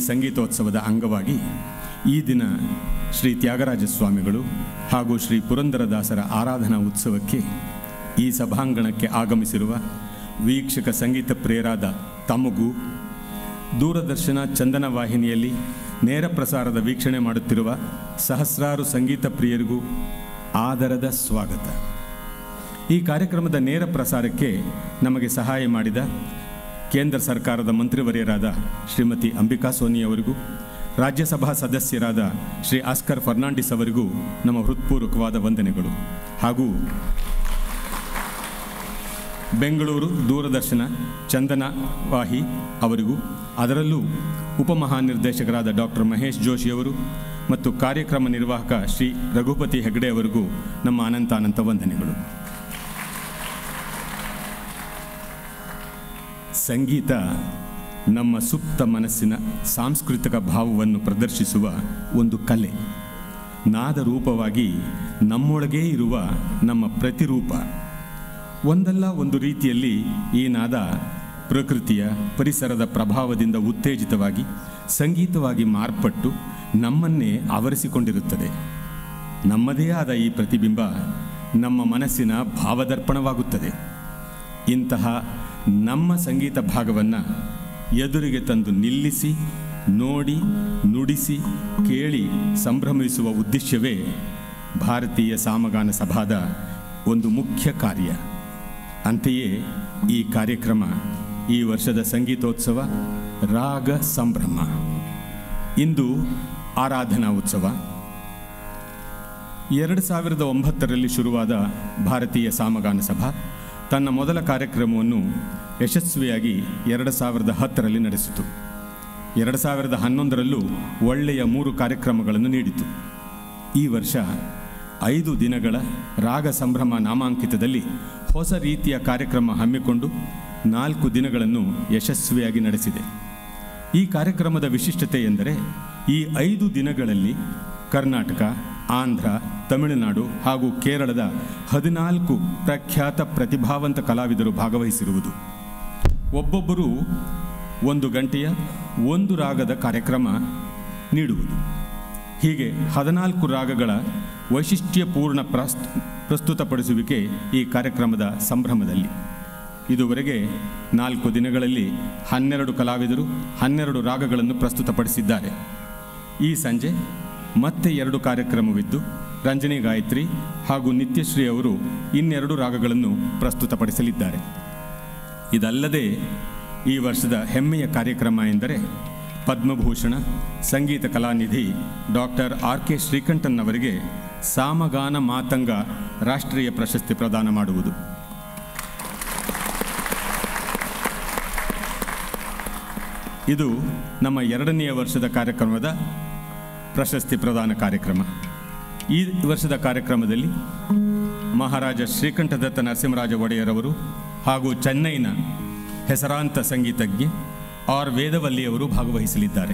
ಸಂಗೀತೋತ್ಸವದ ಅಂಗವಾಗಿ ಈ ದಿನ ಶ್ರೀ ತ್ಯಾಗರಾಜ ಸ್ವಾಮಿಗಳು ಹಾಗೂ ಶ್ರೀ ಪುರಂದರದಾಸರ ಆರಾಧನಾ ಉತ್ಸವಕ್ಕೆ ಈ ಸಭಾಂಗಣಕ್ಕೆ ಆಗಮಿಸಿರುವ ವೀಕ್ಷಕ ಸಂಗೀತ ಪ್ರಿಯರಾದ ತಮಗೂ ದೂರದರ್ಶನ ಚಂದನ ವಾಹಿನಿಯಲ್ಲಿ ನೇರ ಪ್ರಸಾರದ ವೀಕ್ಷಣೆ ಮಾಡುತ್ತಿರುವ ಸಹಸ್ರಾರು ಸಂಗೀತ ಪ್ರಿಯರಿಗೂ ಆದರದ ಸ್ವಾಗತ ಈ ಕಾರ್ಯಕ್ರಮದ ನೇರ ಪ್ರಸಾರಕ್ಕೆ ನಮಗೆ ಸಹಾಯ ಮಾಡಿದ ಕೇಂದ್ರ ಸರ್ಕಾರದ ಮಂತ್ರಿವರ್ಯರಾದ ಶ್ರೀಮತಿ ಅಂಬಿಕಾ ಸೋನಿ ಅವರಿಗೂ ರಾಜ್ಯಸಭಾ ಸದಸ್ಯರಾದ ಶ್ರೀ ಆಸ್ಕರ್ ಫರ್ನಾಂಡಿಸ್ ಅವರಿಗೂ ನಮ್ಮ ಹೃತ್ಪೂರ್ವಕವಾದ ವಂದನೆಗಳು ಹಾಗೂ ಬೆಂಗಳೂರು ದೂರದರ್ಶನ ಚಂದನ ವಾಹಿ ಅವರಿಗೂ ಅದರಲ್ಲೂ ಉಪಮಹಾನಿರ್ದೇಶಕರಾದ ಡಾಕ್ಟರ್ ಮಹೇಶ್ ಜೋಶಿ ಅವರು ಮತ್ತು ಕಾರ್ಯಕ್ರಮ ನಿರ್ವಾಹಕ ಶ್ರೀ ರಘುಪತಿ ಹೆಗಡೆ ಅವರಿಗೂ ನಮ್ಮ ಅನಂತ ಅನಂತ ವಂದನೆಗಳು ಸಂಗೀತ ನಮ್ಮ ಸುಪ್ತ ಮನಸ್ಸಿನ ಸಾಂಸ್ಕೃತಿಕ ಭಾವವನ್ನು ಪ್ರದರ್ಶಿಸುವ ಒಂದು ಕಲೆ ನಾದರೂಪವಾಗಿ ನಮ್ಮೊಳಗೇ ಇರುವ ನಮ್ಮ ಪ್ರತಿರೂಪ ಒಂದಲ್ಲ ಒಂದು ರೀತಿಯಲ್ಲಿ ಈ ನಾದ ಪ್ರಕೃತಿಯ ಪರಿಸರದ ಪ್ರಭಾವದಿಂದ ಉತ್ತೇಜಿತವಾಗಿ ಸಂಗೀತವಾಗಿ ಮಾರ್ಪಟ್ಟು ನಮ್ಮನ್ನೇ ಆವರಿಸಿಕೊಂಡಿರುತ್ತದೆ ನಮ್ಮದೇ ಆದ ಈ ಪ್ರತಿಬಿಂಬ ನಮ್ಮ ಮನಸ್ಸಿನ ಭಾವದರ್ಪಣವಾಗುತ್ತದೆ ಇಂತಹ ನಮ್ಮ ಸಂಗೀತ ಭಾಗವನ್ನು ಎದುರಿಗೆ ತಂದು ನಿಲ್ಲಿಸಿ ನೋಡಿ ನುಡಿಸಿ ಕೇಳಿ ಸಂಭ್ರಮಿಸುವ ಉದ್ದೇಶವೇ ಭಾರತೀಯ ಸಾಮಗಾನ ಸಭಾದ ಒಂದು ಮುಖ್ಯ ಕಾರ್ಯ ಅಂತೆಯೇ ಈ ಕಾರ್ಯಕ್ರಮ ಈ ವರ್ಷದ ಸಂಗೀತೋತ್ಸವ ರಾಗ ಸಂಭ್ರಮ ಇಂದು ಆರಾಧನಾ ಉತ್ಸವ ಎರಡು ಸಾವಿರದ ಒಂಬತ್ತರಲ್ಲಿ ಶುರುವಾದ ಭಾರತೀಯ ಸಾಮಗಾನ ಸಭಾ ತನ್ನ ಮೊದಲ ಕಾರ್ಯಕ್ರಮವನ್ನು ಯಶಸ್ವಿಯಾಗಿ ಎರಡು ಸಾವಿರದ ಹತ್ತರಲ್ಲಿ ನಡೆಸಿತು ಎರಡು ಸಾವಿರದ ಹನ್ನೊಂದರಲ್ಲೂ ಒಳ್ಳೆಯ ಮೂರು ಕಾರ್ಯಕ್ರಮಗಳನ್ನು ನೀಡಿತು ಈ ವರ್ಷ ಐದು ದಿನಗಳ ರಾಗ ಸಂಭ್ರಮ ನಾಮಾಂಕಿತದಲ್ಲಿ ಹೊಸ ರೀತಿಯ ಕಾರ್ಯಕ್ರಮ ಹಮ್ಮಿಕೊಂಡು ನಾಲ್ಕು ದಿನಗಳನ್ನು ಯಶಸ್ವಿಯಾಗಿ ನಡೆಸಿದೆ ಈ ಕಾರ್ಯಕ್ರಮದ ವಿಶಿಷ್ಟತೆ ಎಂದರೆ ಈ ಐದು ದಿನಗಳಲ್ಲಿ ಕರ್ನಾಟಕ ಆಂಧ್ರ ತಮಿಳುನಾಡು ಹಾಗೂ ಕೇರಳದ ಹದಿನಾಲ್ಕು ಪ್ರಖ್ಯಾತ ಪ್ರತಿಭಾವಂತ ಕಲಾವಿದರು ಭಾಗವಹಿಸಿರುವುದು ಒಬ್ಬೊಬ್ಬರು ಒಂದು ಗಂಟೆಯ ಒಂದು ರಾಗದ ಕಾರ್ಯಕ್ರಮ ನೀಡುವುದು ಹೀಗೆ ಹದಿನಾಲ್ಕು ರಾಗಗಳ ವೈಶಿಷ್ಟ್ಯಪೂರ್ಣ ಪ್ರಸ್ತ್ ಪ್ರಸ್ತುತಪಡಿಸುವಿಕೆ ಈ ಕಾರ್ಯಕ್ರಮದ ಸಂಭ್ರಮದಲ್ಲಿ ಇದುವರೆಗೆ ನಾಲ್ಕು ದಿನಗಳಲ್ಲಿ ಹನ್ನೆರಡು ಕಲಾವಿದರು ಹನ್ನೆರಡು ರಾಗಗಳನ್ನು ಪ್ರಸ್ತುತಪಡಿಸಿದ್ದಾರೆ ಈ ಸಂಜೆ ಮತ್ತೆ ಎರಡು ಕಾರ್ಯಕ್ರಮವಿದ್ದು ರಂಜನಿ ಗಾಯತ್ರಿ ಹಾಗೂ ನಿತ್ಯಶ್ರೀ ಅವರು ಇನ್ನೆರಡು ರಾಗಗಳನ್ನು ಪ್ರಸ್ತುತಪಡಿಸಲಿದ್ದಾರೆ ಇದಲ್ಲದೆ ಈ ವರ್ಷದ ಹೆಮ್ಮೆಯ ಕಾರ್ಯಕ್ರಮ ಎಂದರೆ ಪದ್ಮಭೂಷಣ ಸಂಗೀತ ಕಲಾನಿಧಿ ಡಾಕ್ಟರ್ ಆರ್ ಕೆ ಶ್ರೀಕಂಠನ್ ಅವರಿಗೆ ಸಾಮಗಾನ ಮಾತಂಗ ರಾಷ್ಟ್ರೀಯ ಪ್ರಶಸ್ತಿ ಪ್ರದಾನ ಮಾಡುವುದು ಇದು ನಮ್ಮ ಎರಡನೆಯ ವರ್ಷದ ಕಾರ್ಯಕ್ರಮದ ಪ್ರಶಸ್ತಿ ಪ್ರದಾನ ಕಾರ್ಯಕ್ರಮ ಈ ವರ್ಷದ ಕಾರ್ಯಕ್ರಮದಲ್ಲಿ ಮಹಾರಾಜ ಶ್ರೀಕಂಠದತ್ತ ನರಸಿಂಹರಾಜ ಒಡೆಯರವರು ಹಾಗೂ ಚೆನ್ನೈನ ಹೆಸರಾಂತ ಸಂಗೀತಜ್ಞೆ ಆರ್ ವೇದವಲ್ಲಿಯವರು ಭಾಗವಹಿಸಲಿದ್ದಾರೆ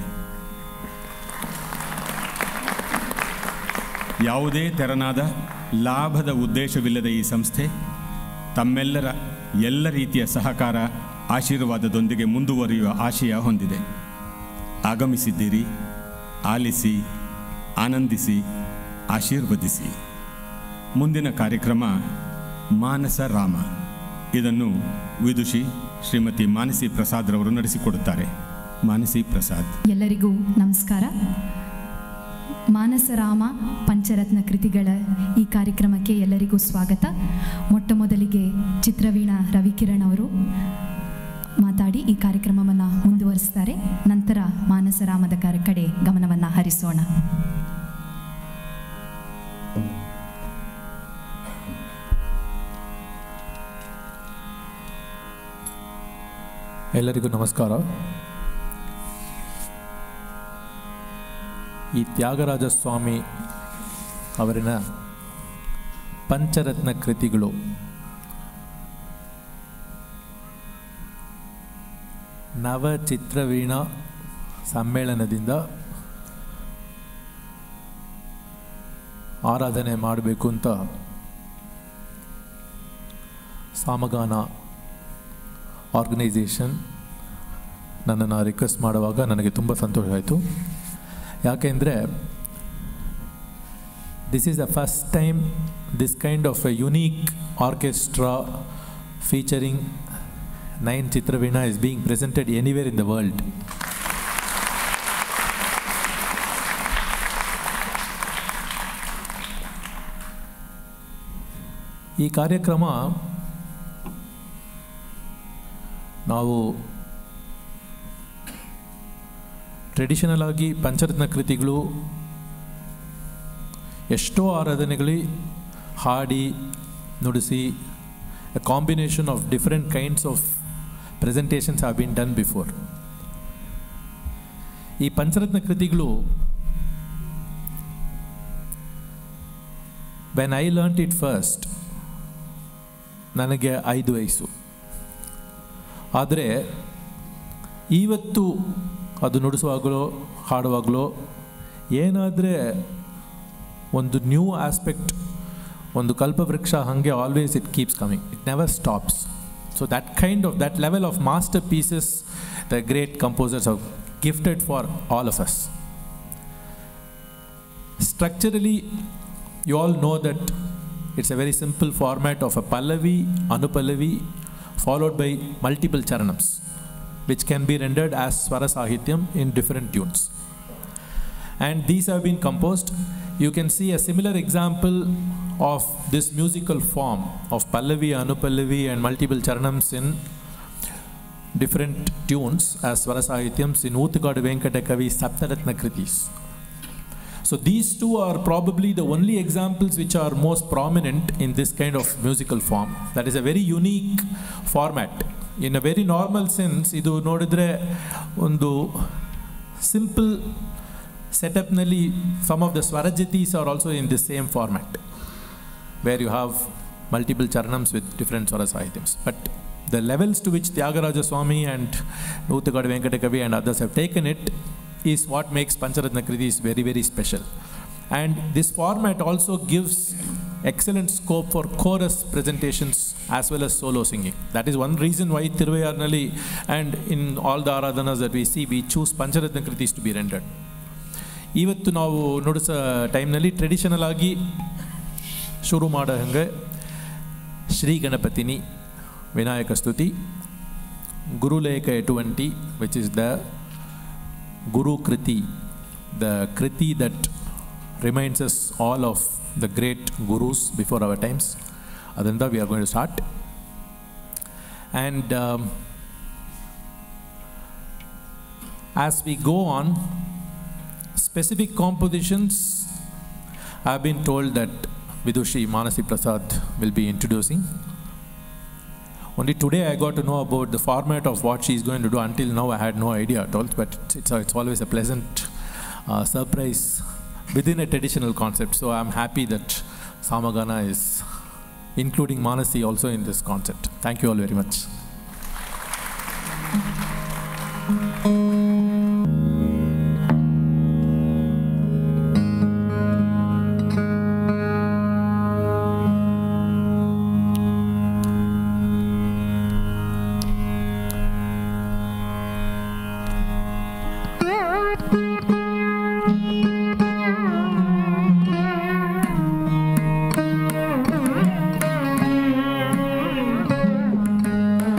ಯಾವುದೇ ತೆರನಾದ ಲಾಭದ ಉದ್ದೇಶವಿಲ್ಲದ ಈ ಸಂಸ್ಥೆ ತಮ್ಮೆಲ್ಲರ ಎಲ್ಲ ರೀತಿಯ ಸಹಕಾರ ಆಶೀರ್ವಾದದೊಂದಿಗೆ ಮುಂದುವರಿಯುವ ಆಶಯ ಹೊಂದಿದೆ ಆಗಮಿಸಿದ್ದೀರಿ ಆಲಿಸಿ ಆನಂದಿಸಿ ಆಶೀರ್ವದಿಸಿ ಮುಂದಿನ ಕಾರ್ಯಕ್ರಮ ಮಾನಸ ರಾಮ ಇದನ್ನು ವಿದುಷಿ ಶ್ರೀಮತಿ ಮಾನಸಿ ಪ್ರಸಾದ್ ರವರು ನಡೆಸಿಕೊಡುತ್ತಾರೆ ಮಾನಸಿ ಪ್ರಸಾದ್ ಎಲ್ಲರಿಗೂ ನಮಸ್ಕಾರ ಮಾನಸರಾಮ ಪಂಚರತ್ನ ಕೃತಿಗಳ ಈ ಕಾರ್ಯಕ್ರಮಕ್ಕೆ ಎಲ್ಲರಿಗೂ ಸ್ವಾಗತ ಮೊಟ್ಟ ಮೊದಲಿಗೆ ಚಿತ್ರವೀಣಾ ರವಿಕಿರಣ್ ಅವರು ಮಾತಾಡಿ ಈ ಕಾರ್ಯಕ್ರಮವನ್ನು ಮುಂದುವರಿಸ್ತಾರೆ ನಂತರ ಮಾನಸರಾಮದ ಕರ ಕಡೆ ಗಮನವನ್ನು ಹರಿಸೋಣ ಎಲ್ಲರಿಗೂ ನಮಸ್ಕಾರ ಈ ತ್ಯಾಗರಾಜ ಸ್ವಾಮಿ ಅವರಿನ ಪಂಚರತ್ನ ಕೃತಿಗಳು ನವ ಚಿತ್ರವೀಣಾ ಸಮ್ಮೇಳನದಿಂದ ಆರಾಧನೆ ಮಾಡಬೇಕು ಅಂತ ಸಾಮಗಾನ ಆರ್ಗನೈಸೇಷನ್ ನನ್ನನ್ನು ರಿಕ್ವೆಸ್ಟ್ ಮಾಡುವಾಗ ನನಗೆ ತುಂಬ ಸಂತೋಷ ಆಯಿತು ಯಾಕೆಂದರೆ this is the first time this kind of a unique orchestra featuring nine chitravina is being presented anywhere in the world ಈ ಕಾರ್ಯಕ್ರಮ ನಾವು ಟ್ರೆಡಿಷನಲ್ ಆಗಿ ಪಂಚರತ್ನ ಕೃತಿಗಳು ಎಷ್ಟೋ ಆರಾಧನೆಗಳಿ ಹಾಡಿ ನುಡಿಸಿ a combination of different kinds of presentations have been done before ಈ ಪಂಚರತ್ನ ಕೃತಿಗಳು when I learnt it first ನನಗೆ ಐದು ವಯಸ್ಸು ಆದರೆ ಇವತ್ತು ಅದು ನುಡಿಸುವಾಗಲೋ ಹಾಡುವಾಗಲೋ ಏನಾದರೆ ಒಂದು ನ್ಯೂ ಆಸ್ಪೆಕ್ಟ್ ಒಂದು ಕಲ್ಪವೃಕ್ಷ ಹಾಗೆ always it keeps coming it never stops so that kind of that level of masterpieces the great composers of gifted for all of us structurally you all know that it's a very simple format of a pallavi anupallavi followed by multiple charanams which can be rendered as swara sahityam in different tunes and these have been composed you can see a similar example of this musical form of pallavi anupallavi and multiple charanams in different tunes as swara sahityams in Uthagadu Venkata Kavi Saptaratna Kritis so these two are probably the only examples which are most prominent in this kind of musical form. That is a very unique format. In a very normal sense, ಇದು ನೋಡಿದ್ರೆ ಒಂದು simple ಸೆಟಪ್ನಲ್ಲಿ some of the swarajathis are also in the same format where you have multiple charanams with different swara sahityams but the levels to which Tyagaraja Swami and Nuthagadu Venkatakavi and others have taken it is what makes Pancharatna Kritis very, very special. And this format also gives excellent scope for chorus presentations as well as solo singing. That is one reason why Tiruvayarnali and in all the aradhanas that we see, we choose Pancharatna Kritis to be rendered. ಇವತ್ತು ನಾವು ನುಡಿಸೋ ಟೈಮ್ನಲ್ಲಿ traditional ಆಗಿ ಶುರು ಮಾಡೋ ಹಂಗೆ ಶ್ರೀ ಗಣಪತಿನಿ ವಿನಾಯಕ ಸ್ತುತಿ ಗುರುಲೇಖ ಎಟುವಂಟಿ which is the guru kriti the kriti that reminds us all of the great gurus before our times ಅದರಿಂದ we are going to start and as we go on specific compositions I've been told that Vidushi Manasi Prasad will be introducing. Only today I got to know about the format of what she's going to do. Until now, I had no idea at all. But it's, it's, it's always a pleasant uh, surprise within a traditional concept. So I'm happy that Samagana is including Manasi also in this concept. Thank you all very much. Thank you.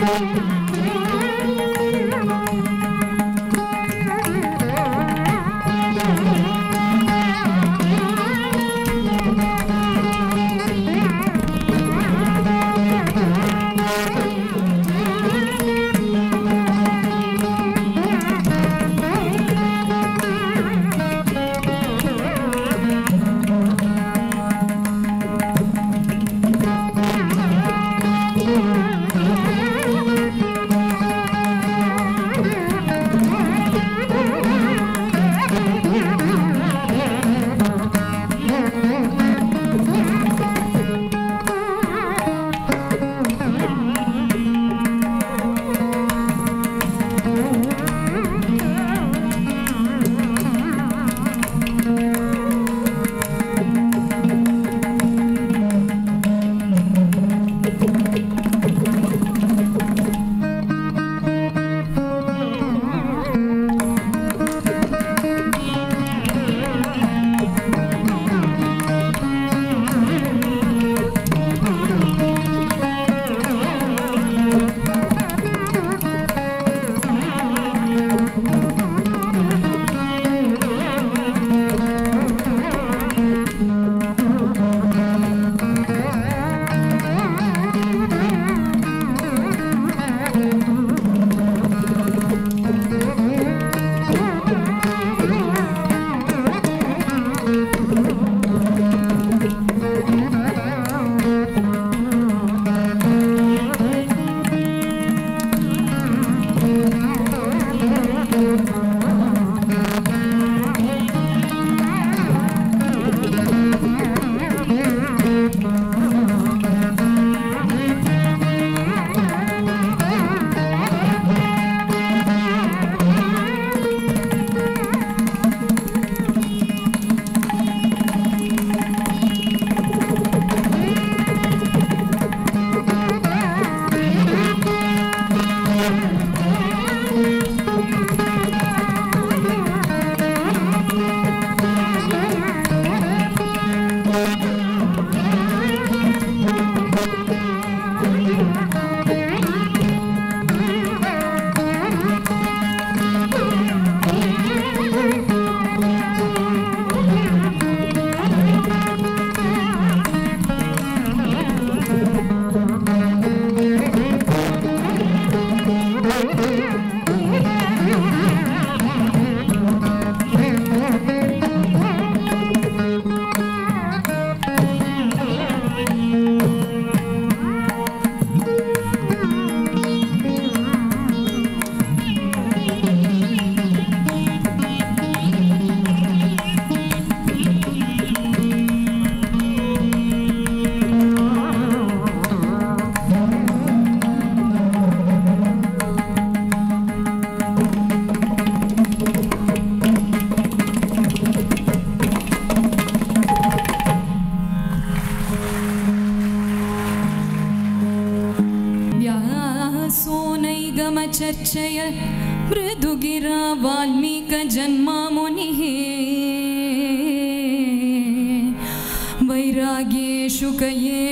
व्यासोनैगमचर्चय मृदुगिरा वाल्मीकजन्मा मुनिः वैराग्येषु कये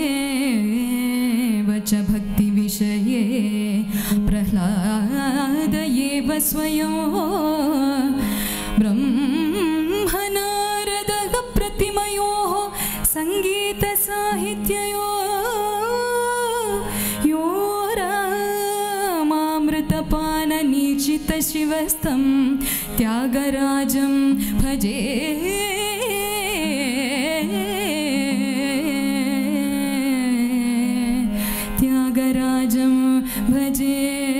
च भक्तिविषये प्रह्लाद एव स्वयं ब्रह्मनारदः प्रतिमयोः सङ्गीतसाहित्ययो यो रामामृतपाननीचितशिवस्तं त्यागराजं भजे त्यागराजं भजे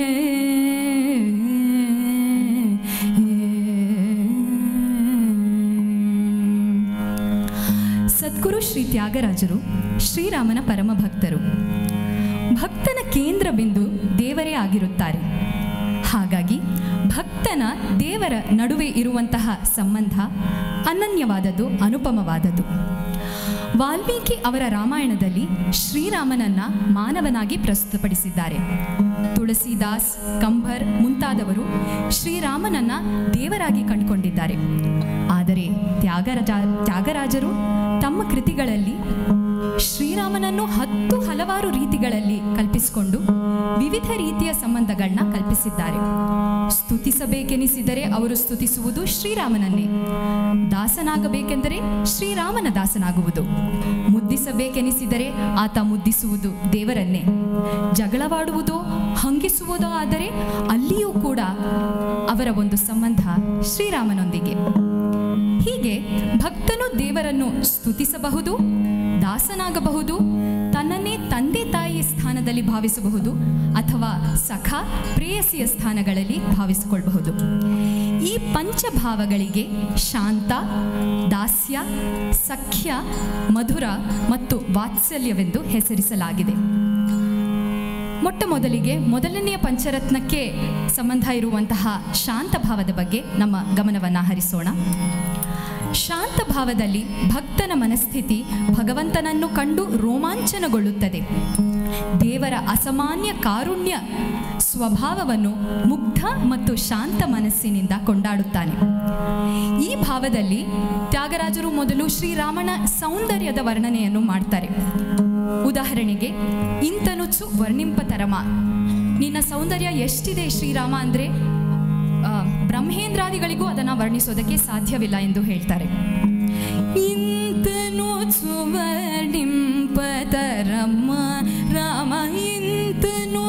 ಸದ್ಗುರು ಶ್ರೀ ತ್ಯಾಗರಾಜರು ಶ್ರೀರಾಮನ ಪರಮ ಭಕ್ತರು ಭಕ್ತನ ಕೇಂದ್ರ ಬಿಂದು ದೇವರೇ ಆಗಿರುತ್ತಾರೆ ಹಾಗಾಗಿ ಭಕ್ತನ ದೇವರ ನಡುವೆ ಇರುವಂತಹ ಸಂಬಂಧ ಅನನ್ಯವಾದದ್ದು ಅನುಪಮವಾದದ್ದು ವಾಲ್ಮೀಕಿ ಅವರ ರಾಮಾಯಣದಲ್ಲಿ ಶ್ರೀರಾಮನನ್ನ ಮಾನವನಾಗಿ ಪ್ರಸ್ತುತಪಡಿಸಿದ್ದಾರೆ ತುಳಸಿದಾಸ್ ಕಂಬರ್ ಮುಂತಾದವರು ಶ್ರೀರಾಮನನ್ನ ದೇವರಾಗಿ ಕಂಡುಕೊಂಡಿದ್ದಾರೆ ಆದರೆ ತ್ಯಾಗರಾಜ ತ್ಯಾಗರಾಜರು ತಮ್ಮ ಕೃತಿಗಳಲ್ಲಿ ಶ್ರೀರಾಮನನ್ನು ಹತ್ತು ಹಲವಾರು ರೀತಿಗಳಲ್ಲಿ ಕಲ್ಪಿಸಿಕೊಂಡು ವಿವಿಧ ರೀತಿಯ ಸಂಬಂಧಗಳನ್ನ ಕಲ್ಪಿಸಿದ್ದಾರೆ ಸ್ತುತಿಸಬೇಕೆನಿಸಿದರೆ ಅವರು ಸ್ತುತಿಸುವುದು ಶ್ರೀರಾಮನನ್ನೇ ದಾಸನಾಗಬೇಕೆಂದರೆ ಶ್ರೀರಾಮನ ದಾಸನಾಗುವುದು ಮುದ್ದಿಸಬೇಕೆನಿಸಿದರೆ ಆತ ಮುದ್ದಿಸುವುದು ದೇವರನ್ನೇ ಜಗಳವಾಡುವುದೋ ಹಂಗಿಸುವುದೋ ಆದರೆ ಅಲ್ಲಿಯೂ ಕೂಡ ಅವರ ಒಂದು ಸಂಬಂಧ ಶ್ರೀರಾಮನೊಂದಿಗೆ ಹೀಗೆ ಭಕ್ತನು ದೇವರನ್ನು ಸ್ತುತಿಸಬಹುದು ದಾಸನಾಗಬಹುದು ತನ್ನನ್ನೇ ತಂದೆ ತಾಯಿಯ ಸ್ಥಾನದಲ್ಲಿ ಭಾವಿಸಬಹುದು ಅಥವಾ ಸಖ ಪ್ರೇಯಸಿಯ ಸ್ಥಾನಗಳಲ್ಲಿ ಭಾವಿಸಿಕೊಳ್ಳಬಹುದು ಈ ಪಂಚಭಾವಗಳಿಗೆ ಶಾಂತ ದಾಸ್ಯ ಸಖ್ಯ ಮಧುರ ಮತ್ತು ವಾತ್ಸಲ್ಯವೆಂದು ಹೆಸರಿಸಲಾಗಿದೆ ಮೊಟ್ಟ ಮೊದಲಿಗೆ ಮೊದಲನೆಯ ಪಂಚರತ್ನಕ್ಕೆ ಸಂಬಂಧ ಇರುವಂತಹ ಶಾಂತ ಭಾವದ ಬಗ್ಗೆ ನಮ್ಮ ಗಮನವನ್ನು ಹರಿಸೋಣ ಶಾಂತ ಭಾವದಲ್ಲಿ ಭಕ್ತನ ಮನಸ್ಥಿತಿ ಭಗವಂತನನ್ನು ಕಂಡು ರೋಮಾಂಚನಗೊಳ್ಳುತ್ತದೆ ದೇವರ ಅಸಾಮಾನ್ಯ ಕಾರುಣ್ಯ ಸ್ವಭಾವವನ್ನು ಮುಗ್ಧ ಮತ್ತು ಶಾಂತ ಮನಸ್ಸಿನಿಂದ ಕೊಂಡಾಡುತ್ತಾನೆ ಈ ಭಾವದಲ್ಲಿ ತ್ಯಾಗರಾಜರು ಮೊದಲು ಶ್ರೀರಾಮನ ಸೌಂದರ್ಯದ ವರ್ಣನೆಯನ್ನು ಮಾಡ್ತಾರೆ ಉದಾಹರಣೆಗೆ ಇಂತನುಚು ವರ್ಣಿಂಪತರಮ ನಿನ್ನ ಸೌಂದರ್ಯ ಎಷ್ಟಿದೆ ಶ್ರೀರಾಮ ಅಂದರೆ ಬ್ರಹ್ಮೇಂದ್ರಾದಿಗಳಿಗೂ ಅದನ್ನು ವರ್ಣಿಸೋದಕ್ಕೆ ಸಾಧ್ಯವಿಲ್ಲ ಎಂದು ಹೇಳ್ತಾರೆ ಇಂತನು ಸುವರ್ಣಿಂಪತರಮ್ಮ ರಾಮ ಇಂತನು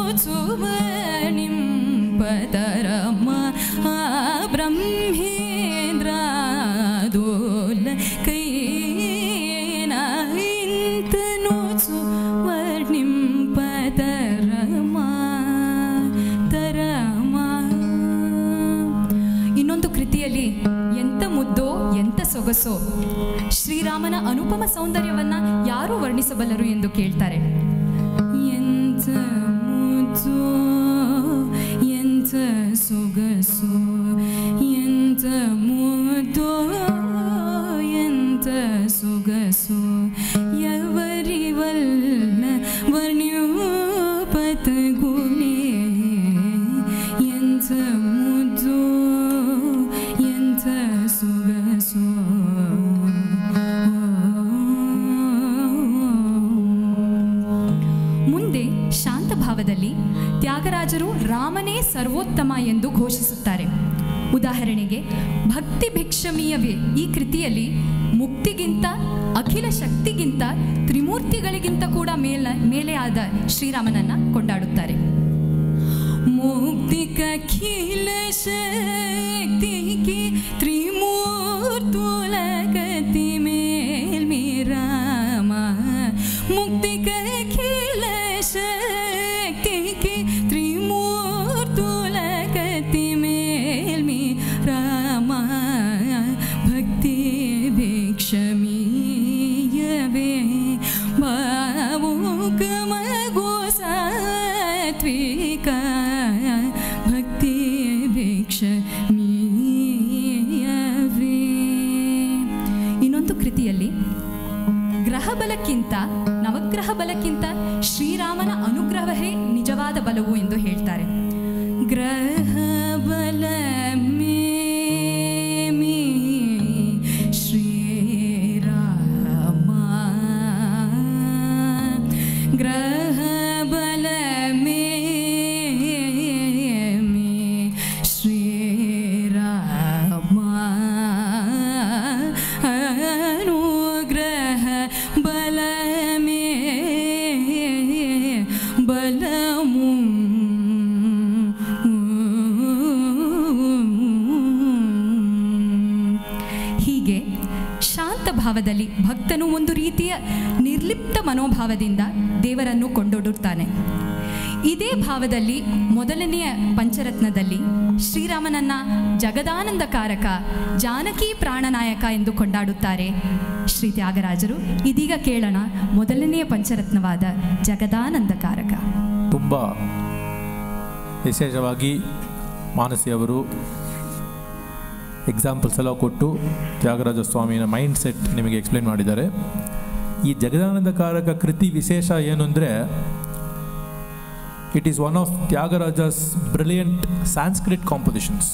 ಸುವರ್ಣಿಂಪತರಮ್ಮ ಆ ಬ್ರಹ್ಮೇಂದ್ರ ದೋಲ ಕೈನ ಇಂತನು ಸುವರ್ಣಿಂಪತರಮ ತರಮ ಇನ್ನೊಂದು ಕೃತಿಯಲ್ಲಿ ಎಂತ ಮುದ್ದೋ ಎಂತ ಸೊಗಸೋ ಶ್ರೀರಾಮನ ಅನುಪಮ ಸೌಂದರ್ಯವನ್ನ ಯಾರು ವರ್ಣಿಸಬಲ್ಲರು ಎಂದು ಕೇಳ್ತಾರೆ ಎಂತ ಮುದ್ದು ಎಂತ ಸೊಗಸು ಎಂತ ಮುದ್ದು ಎಂತ ಸೊಗಸು ಯವರಿವಲ್ಲ ವರ್ಣ್ಯೋಪತ ಗುಣೆ ಎಂತ ಮುದ್ದು ಎಂತ ಸೊಗಸು ಮುಂದೆ ಶಾಂತ ಭಾವದಲ್ಲಿ ತ್ಯಾಗರಾಜರು ರಾಮನೇ ಸರ್ವೋತ್ತಮ ಎಂದು ಘೋಷಿಸುತ್ತಾರೆ ಉದಾಹರಣೆಗೆ ಭಕ್ತಿ ಭಿಕ್ಷಮೀಯವೇ ಈ ಕೃತಿಯಲ್ಲಿ ಮುಕ್ತಿಗಿಂತ ಅಖಿಲ ಶಕ್ತಿಗಿಂತ ತ್ರಿಮೂರ್ತಿಗಳಿಗಿಂತ ಕೂಡ ಮೇಲ ಮೇಲೆ ಆದ ಶ್ರೀರಾಮನನ್ನ ಕೊಂಡಾಡುತ್ತಾರೆ मुक्तिकखिल शक्ति की त्रिमूर्तुलगति मेल मेरामा मुक्तिकखिल शक्ति की त्रिमूर्तुलगति मेल मेरामा भक्ति भिक्षमीयवे भावुकमगो सात्विक ಭಕ್ತಿ ಭಿಕ್ಷ ಇನ್ನೊಂದು ಕೃತಿಯಲ್ಲಿ ಗ್ರಹ ಬಲಕ್ಕಿಂತ ನವಗ್ರಹ ಬಲಕ್ಕಿಂತ ಶ್ರೀರಾಮನ ಅನುಗ್ರಹವೇ ನಿಜವಾದ ಬಲವು ಎಂದು ಹೇಳ್ತಾರೆ ಗ್ರಹ ಬಲ ಮೇ ಮೇ ಶ್ರೀರಾಮ ಗ್ರಹ ಬಲ ಮೇ ಮೇ ಶ್ರೀರಾಮ ಅನುಗ್ರಹ ಬಲ ಮೇ ಬಲಮು ಹೀಗೆ ಶಾಂತ ಭಾವದಲ್ಲಿ ಭಕ್ತನು ಒಂದು ರೀತಿಯ ನಿರ್ಲಿಪ್ತ ಮನೋಭಾವದಿಂದ ದೇವರನ್ನು ಕೊಂಡೊಡುತ್ತಾನೆ ಇದೇ ಭಾವದಲ್ಲಿ ಮೊದಲನೆಯ ಪಂಚರತ್ನದಲ್ಲಿ ಶ್ರೀರಾಮನನ್ನ ಜಗದಾನಂದಕಾರಕ ಜಾನಕಿ ಪ್ರಾಣನಾಯಕ ಎಂದು ಕೊಂಡಾಡುತ್ತಾರೆ ಶ್ರೀ ತ್ಯಾಗರಾಜರು ಇದೀಗ ಕೇಳೋಣ ಮೊದಲನೆಯ ಪಂಚರತ್ನವಾದ ಜಗದಾನಂದಕಾರಕ ತುಂಬ ವಿಶೇಷವಾಗಿ ಮಾನಸಿ ಅವರು ಎಕ್ಸಾಂಪಲ್ಸ್ ಎಲ್ಲ ಕೊಟ್ಟು ತ್ಯಾಗರಾಜ ಸ್ವಾಮಿಯ ಮೈಂಡ್ ಸೆಟ್ ನಿಮಗೆ ಎಕ್ಸ್ಪ್ಲೇನ್ ಮಾಡಿದ್ದಾರೆ ಈ ಜಗದಾನಂದಕಾರಕ ಕೃತಿ ವಿಶೇಷ ಏನು ಅಂದರೆ it is one of Tyagaraja's brilliant Sanskrit compositions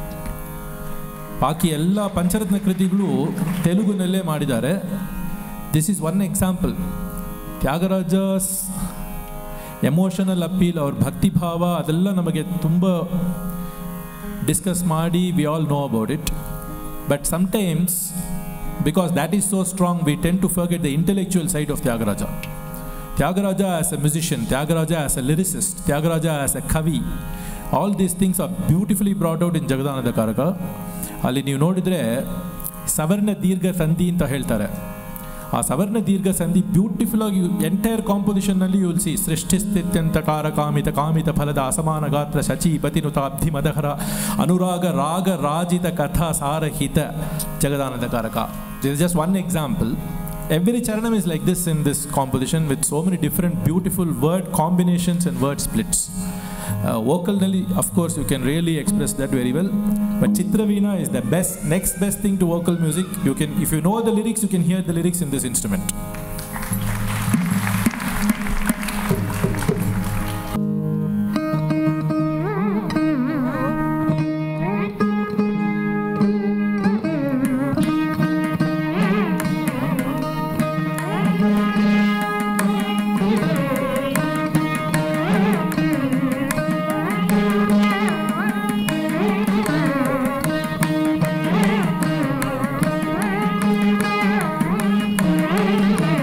ಬಾಕಿ ಎಲ್ಲ ಪಂಚರತ್ನ ಕೃತಿಗಳು ತೆಲುಗುನಲ್ಲೇ ಮಾಡಿದ್ದಾರೆ this is one example Tyagaraja's emotional appeal ಅವ್ರ ಭಕ್ತಿ ಭಾವ ಅದೆಲ್ಲ ನಮಗೆ ತುಂಬ ಡಿಸ್ಕಸ್ ಮಾಡಿ we all know about it but sometimes because that is so strong we tend to forget the intellectual side of Tyagaraja Tyagaraja as a musician Tyagaraja as a lyricist Tyagaraja as a kavi all these things R beautifully brought out in Jagadananda Karaka ಅಲ್ಲಿ ನೀವು ನೋಡಿದರೆ ಸವರ್ಣ ದೀರ್ಘ ಸಂಧಿ ಅಂತ ಹೇಳ್ತಾರೆ ಆ ಸವರ್ಣ ದೀರ್ಘ ಸಂಧಿ ಬ್ಯೂಟಿಫುಲ್ ಆಗಿ ಎಂಟೈರ್ ಕಾಂಪೋಸಿಷನ್ನಲ್ಲಿ ಯುಲ್ ಸಿ ಸೃಷ್ಟಿಸ್ಥಿತ್ಯಂತ ಕಾರ ಕಾಮಿತ ಕಾಮಿತ ಫಲದ ಅಸಮಾನ ಗಾತ್ರ ಶಚಿ ಪತಿನುತ ಅಬ್ಧಿ ಮದಹರ ಅನುರಾಗ ರಾಗ ರಾಜಿತ ಕಥಾ ಸಾರಹಿತ Jagadananda Karaka this just one example every charanam is like this in this composition with so many different beautiful word combinations and word splits uh, vocal nalli of course you can really express that very well but chitraveena is the best next best thing to vocal music you can if you know the lyrics you can hear the lyrics in this instrument Thank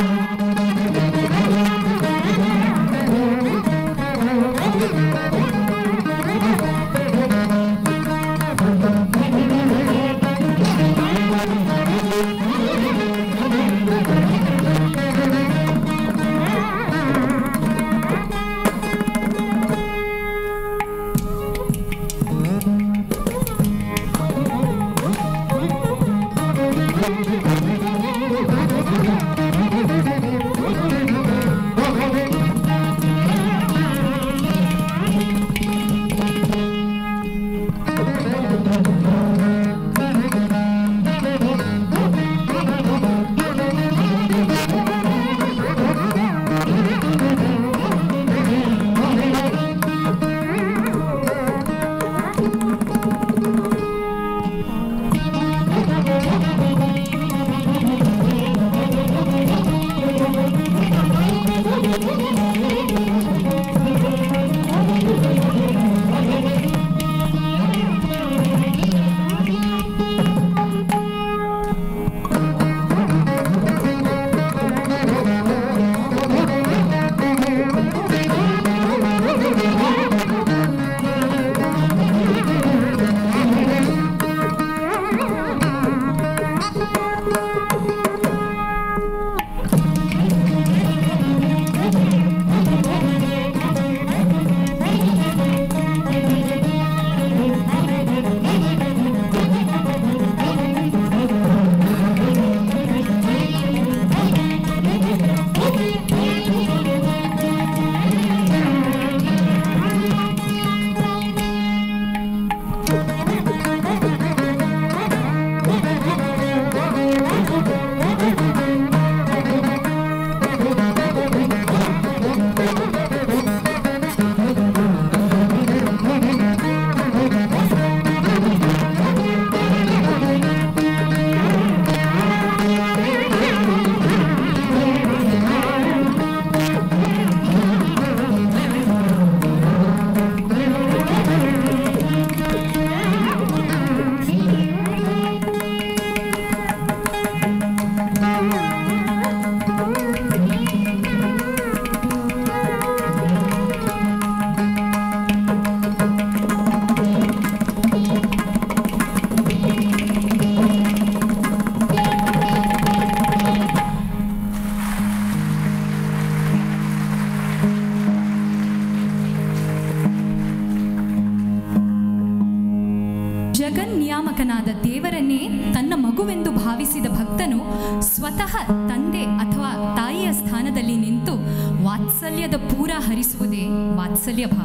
ಜಗನ್ನಿಯಾಮಕನಾದ ದೇವರನ್ನೇ ತನ್ನ ಮಗುವೆಂದು ಭಾವಿಸಿದ ಭಕ್ತನು ಸ್ವತಃ ತಂದೆ ಅಥವಾ ತಾಯಿಯ ಸ್ಥಾನದಲ್ಲಿ ನಿಂತು ವಾತ್ಸಲ್ಯದ ಪೂರ ಹರಿಸುವುದೇ ವಾತ್ಸಲ್ಯ ಭಾವ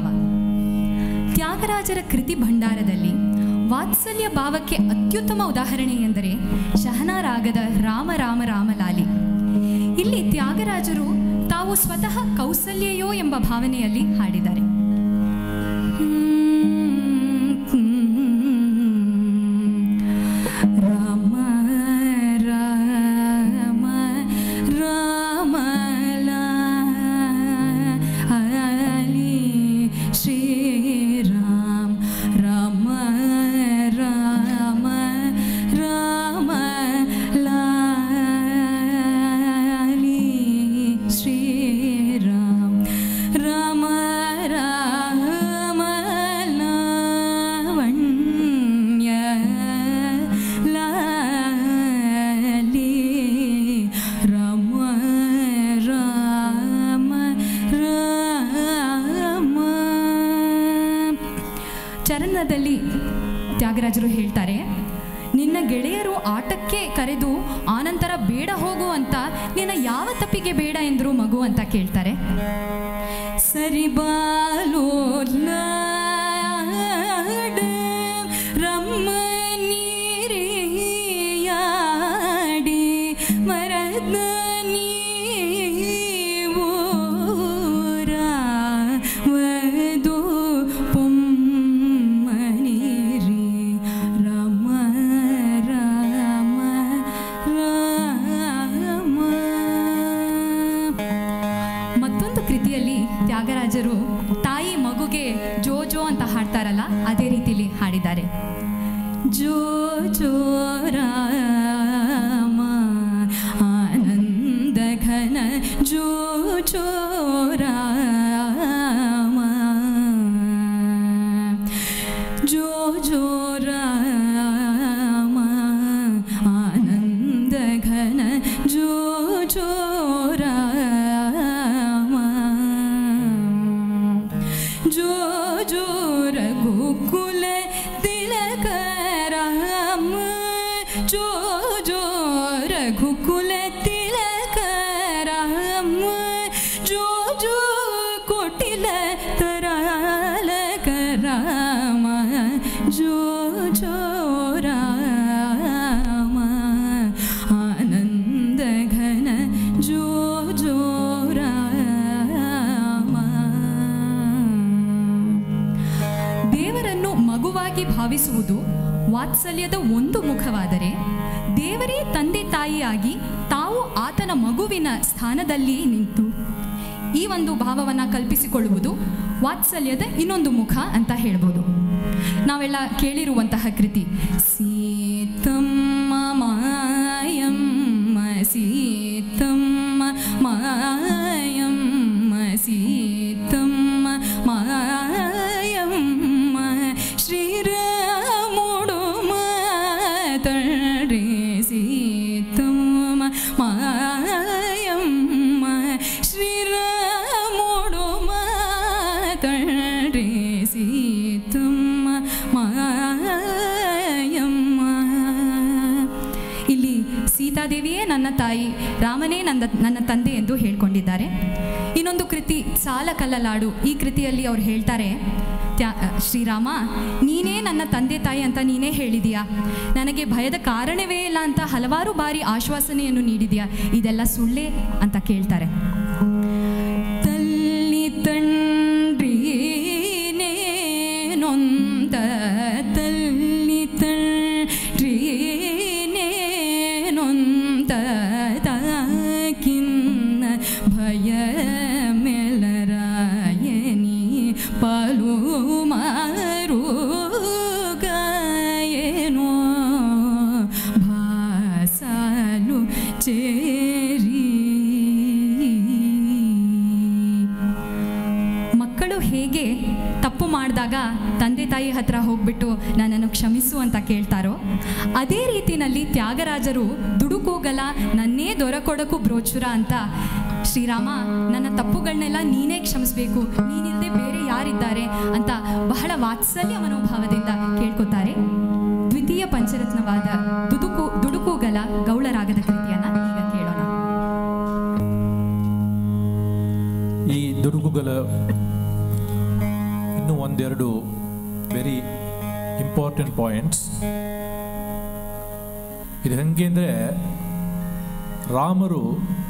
ತ್ಯಾಗರಾಜರ ಕೃತಿ ಭಂಡಾರದಲ್ಲಿ ವಾತ್ಸಲ್ಯ ಭಾವಕ್ಕೆ ಅತ್ಯುತ್ತಮ ಉದಾಹರಣೆ ಎಂದರೆ ಶಹನಾ ರಾಗದ ರಾಮ ರಾಮ ರಾಮಲಾಲಿ ಇಲ್ಲಿ ತ್ಯಾಗರಾಜರು ತಾವು ಸ್ವತಃ ಕೌಸಲ್ಯಯೋ ಎಂಬ ಭಾವನೆಯಲ್ಲಿ ಹಾಡಿದ್ದಾರೆ ರಾಮ ರಾಮ ರಾಮಲಾಲಿ ಶ್ರೀರಾಮ್ ರಾಮ ರಾಮ ರಾಮ ಲಾಲಿ ಶ್ರೀರಾಮ್ ರಾಮ ರಾಮ ಲಾವಣ್ಯ ಲಾಲಿ ರಾಮ ರಾಮ ರಾಮ ಚರಣದಲ್ಲಿ ತ್ಯಾಗರಾಜರು ಹೇಳ್ತಾರೆ ನಿನ್ನ ಗೆಳೆಯರು ಆಟಕ್ಕೆ ಕರೆದು ಆನಂತರ ಬೇಡ ಹೋಗು ಅಂತ ನಿನ್ನ ಯಾವ ತಪ್ಪಿಗೆ ಬೇಡ ಎಂದ್ರು ಮಗು ಅಂತ ಕೇಳ್ತಾರೆ ಸರಿ ಬಾಲೋಲ್ಲಾಡೆ ರಮ್ಮ ನೀರಿಯಾಡಿ ಮರದ ನೀವೂರಾವದು ಪೊಮ್ಮನಿರಿ ರಾಮ ರಾಮ ರಾಮ ಮತ್ತೊಂದು ಕೃತಿಯಲ್ಲಿ ತ್ಯಾಗರಾಜರು ತಾಯಿ ಮಗುಗೆ ಜೋ ಜೋ ಅಂತ ಹಾಡ್ತಾರಲ್ಲ ಅದೇ ರೀತಿಲಿ ಹಾಡಿದ್ದಾರೆ ಜೋ ಜೋ ರಾಮ ಆನಂದ ಘನ ಘನ ಜೋ ಜೋ ರಾಮ ಜೋ ಜೋ ರಾಮ ಆನಂದ ಘನ ಜೋ ಜೋ ರಾಮ ಜೋ ಜೋ ರಘುಕುಲ ತಿಲಕ ರಾಮ ಜೋ ಜೋ ರಘುಕುಲ ತಿಲಕ ರಾಮ ಜೋ ಜೋ ಕೋಟಿಲ ತರಾಲಕ ರಾಮ ಜೋ ಜೋ ರಾಮ ಆನಂದ ಘನ ಜೋ ಜೋ ರಾಮ ದೇವರನ್ನು ಮಗುವಾಗಿ ಭಾವಿಸುವುದು ವಾತ್ಸಲ್ಯದ ಒಂದು ಮುಖವಾದರೆ ದೇವರೇ ತಂದೆ ತಾಯಿಯಾಗಿ ತಾವು ಆತನ ಮಗುವಿನ ಸ್ಥಾನದಲ್ಲಿ ನಿಂತು ಈ ಒಂದು ಭಾವವನ್ನು ಕಲ್ಪಿಸಿಕೊಳ್ಳುವುದು ವಾತ್ಸಲ್ಯದ ಇನ್ನೊಂದು ಮುಖ ಅಂತ ಹೇಳ್ಬೋದು ನಾವೆಲ್ಲ ಕೇಳಿರುವಂತಹ ಕೃತಿ ಸೀತಮ್ಮ ಮಾಯಮ್ಮ ಸೀತಮ್ಮ ಮಾಯಮ್ಮ ಸೀತಮ್ಮ ಮಾಯಮ್ಮ ಶ್ರೀರಾಮುಡು ಮಾತಡ್ರೆ ಸೀತಮ್ಮ ಮಾಯಮ್ಮ ಶ್ರೀರಾಮುಡು ಮಾತಡ್ರೆ ಸೀತಮ್ಮ ಮಾಯಮ್ಮ ಇಲ್ಲಿ ಸೀತಾದೇವಿಯೇ ನನ್ನ ತಾಯಿ ರಾಮನೇ ನನ್ನ ನನ್ನ ತಂದೆ ಎಂದು ಹೇಳ್ಕೊಂಡಿದ್ದಾರೆ ಇನ್ನೊಂದು ಕೃತಿ ಸಾಲ ಕಲ್ಲಲಾಡು ಈ ಕೃತಿಯಲ್ಲಿ ಅವ್ರು ಹೇಳ್ತಾರೆ ತ್ಯಾ ಶ್ರೀರಾಮ ನೀನೇ ನನ್ನ ತಂದೆ ತಾಯಿ ಅಂತ ನೀನೇ ಹೇಳಿದೀಯಾ ನನಗೆ ಭಯದ ಕಾರಣವೇ ಇಲ್ಲ ಅಂತ ಹಲವಾರು ಬಾರಿ ಆಶ್ವಾಸನೆಯನ್ನು ನೀಡಿದೀಯಾ ಇದೆಲ್ಲ ಸುಳ್ಳೇ ಅಂತ ಕೇಳ್ತಾರೆ ತಲ್ಲಿ ತಂಡ್ರೀನೇನೊಂದ ತಲ್ಲಿ ತಂಡ್ರೀನೇನೊಂದ ತಾಕಿನ್ನ ಭಯ ಮೆಲರಾಯನಿ ಪಾಲು ಮಾರು ಗಾಯನೋ ಭಾಸಾಲು ಚೇರಿ ಮಕ್ಕಳು ಹೇಗೆ ತಪ್ಪು ಮಾಡಿದಾಗ ತಂದೆ ತಾಯಿ ಹತ್ರ ಹೋಗ್ಬಿಟ್ಟು ನನ್ನನ್ನು ಕ್ಷಮಿಸು ಅಂತ ಕೇಳ್ತಾರೋ ಅದೇ ರೀತಿನಲ್ಲಿ ತ್ಯಾಗರಾಜರು ದುಡುಕೋಗಲ ನನ್ನೇ ದೊರಕೊಡಕು ಬ್ರೋಚುರ ಅಂತ ಶ್ರೀರಾಮ ನನ್ನ ತಪ್ಪುಗಳನ್ನೆಲ್ಲ ನೀನೇ ಕ್ಷಮಿಸಬೇಕು ನೀನಿಲ್ಲದೆ ಬೇರೆ ಯಾರಿದ್ದಾರೆ ಅಂತ ಬಹಳ ವಾತ್ಸಲ್ಯ ಮನೋಭಾವದಿಂದ ಕೇಳ್ಕೊತಾರೆ ದ್ವಿತೀಯ ಪಂಚರತ್ನವಾದ ದುದುಕು ದುಡುಕುಗಲ ಗೌಳರಾಗದ ಕೃತಿಯನ್ನ ಈಗ ಕೇಳೋಣ ಈ ದುಡುಕುಗಳ ಇನ್ನೂ ಒಂದೆರಡು ವೆರಿ ಇಂಪಾರ್ಟೆಂಟ್ ಪಾಯಿಂಟ್ಸ್ ಇದು ಹೆಂಗೆ ಅಂದರೆ ರಾಮರು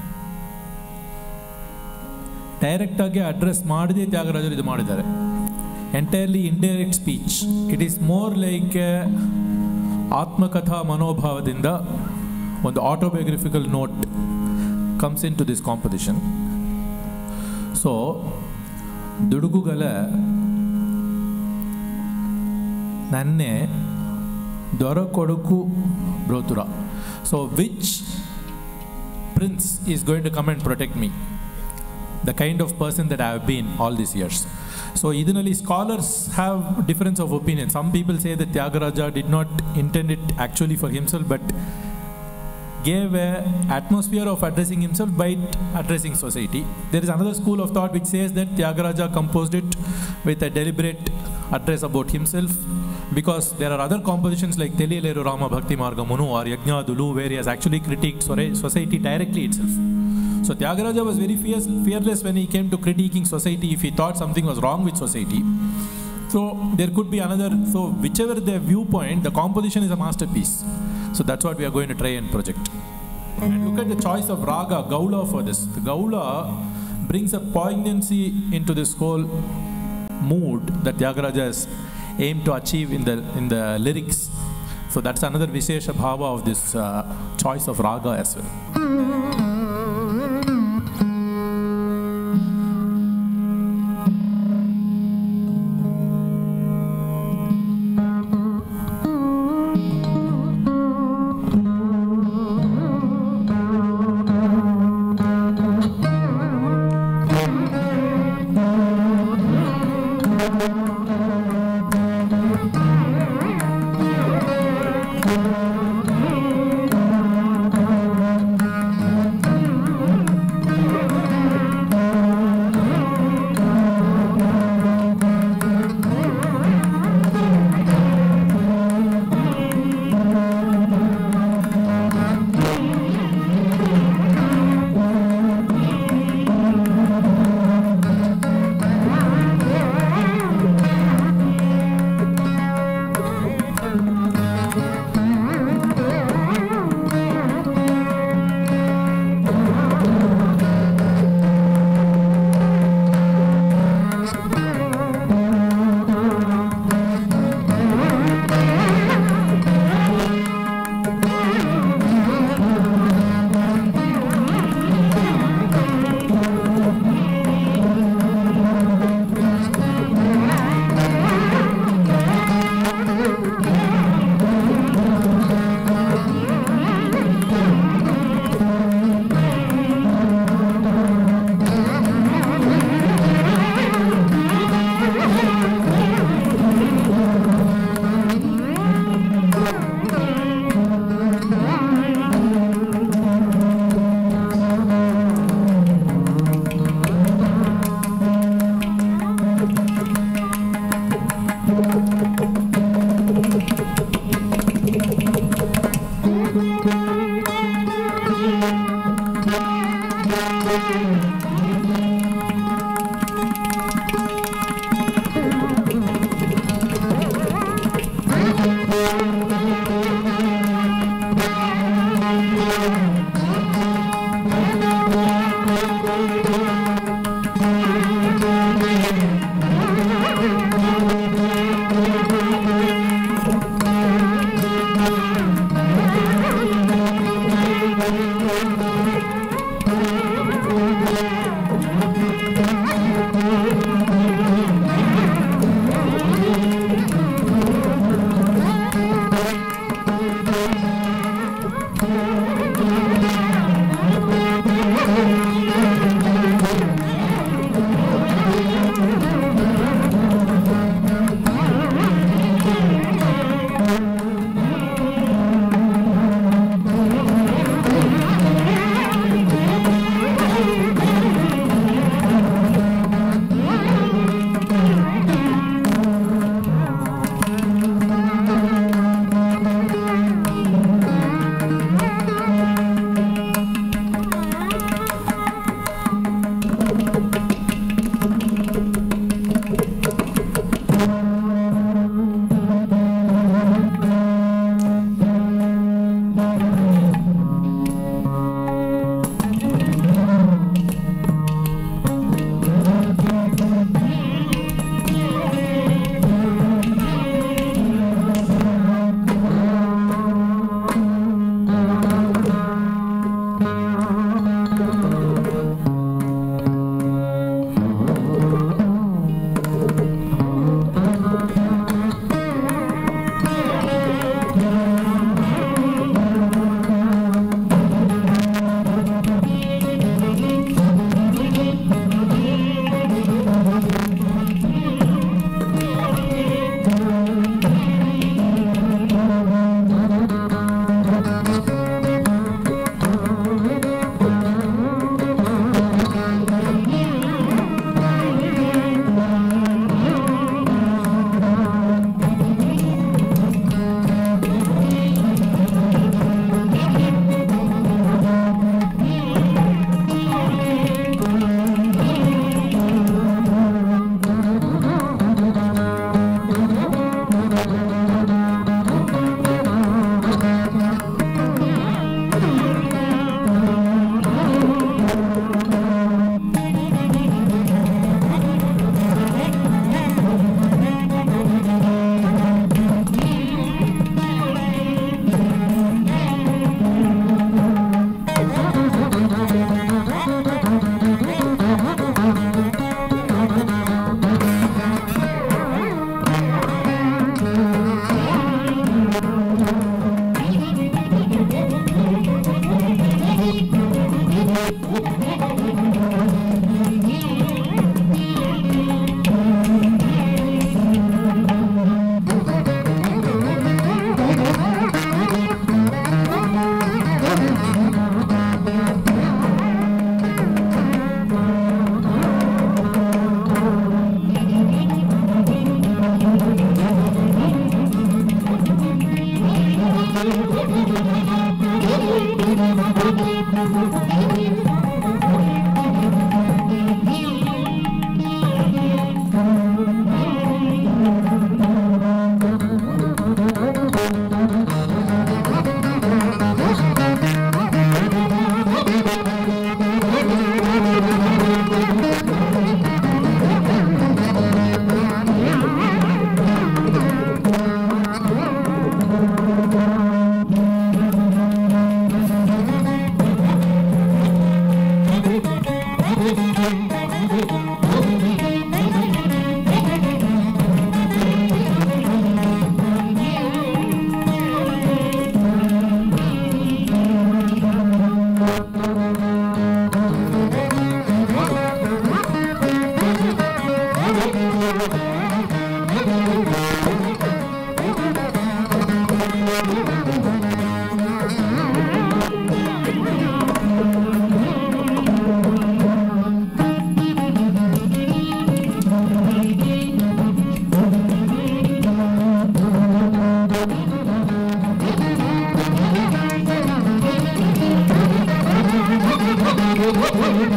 ಡೈರೆಕ್ಟಾಗಿ ಅಡ್ರೆಸ್ ಮಾಡದೆ ತ್ಯಾಗರಾಜರು ಇದು ಮಾಡಿದ್ದಾರೆ entirely indirect speech it is more like ಆತ್ಮಕಥಾ ಮನೋಭಾವದಿಂದ ಒಂದು autobiographical note comes in to this composition so ದುಡುಗುಗಲ ನನ್ನೆ ದೊರಕೊಡುಕು ಬ್ರೋತುರ so which prince is going to come and protect me the kind of person that I have been all these years so ಇದರಲ್ಲಿ scholars have difference of opinion some people say the Tyagaraja did not intend it actually for himself but gave a atmosphere of addressing himself by addressing society. There is another school of thought which says that Tyagaraja composed it with a deliberate address about himself because there are other compositions like Teliyaleru Rama Bhakti Marga Munu or Yajna Dulu where he has actually critiqued sora- society directly itself. So Tyagaraja was very fierce, fearless when he came to critiquing society if he thought something was wrong with society. So there could be another, so whichever the viewpoint, the composition is a masterpiece. So that's what we are going to try and project. And look at the choice of raga, gaula for this. The gaula brings a poignancy into this whole mood that Tyagaraja has aimed to achieve in the in the lyrics. So that's another Vishesha Bhava of this uh, choice of raga as well. ಆ Thank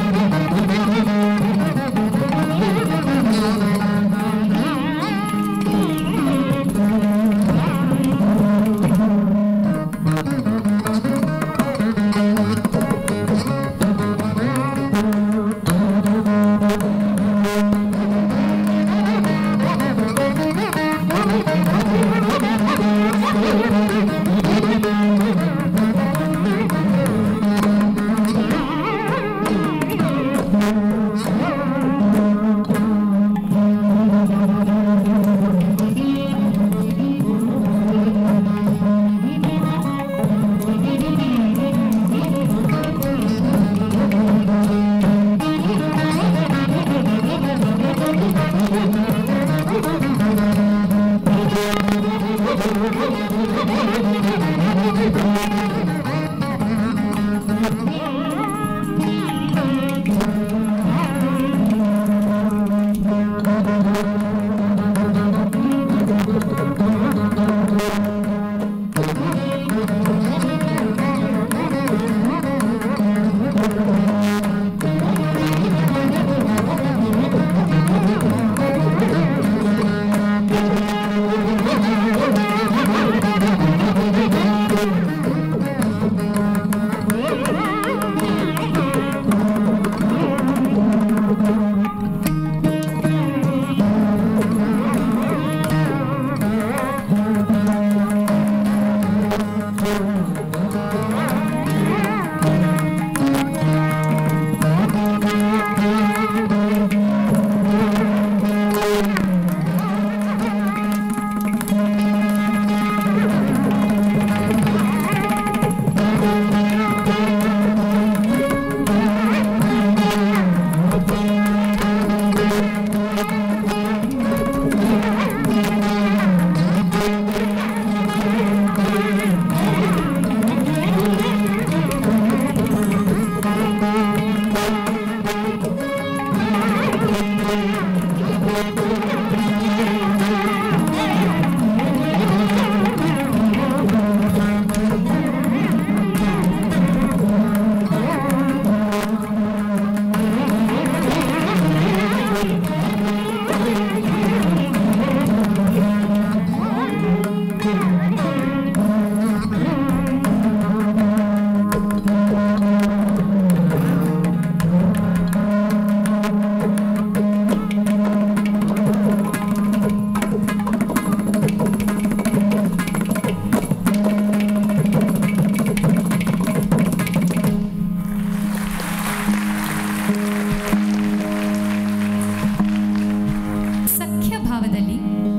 ಸಖ್ಯ ಭಾವದಲ್ಲಿ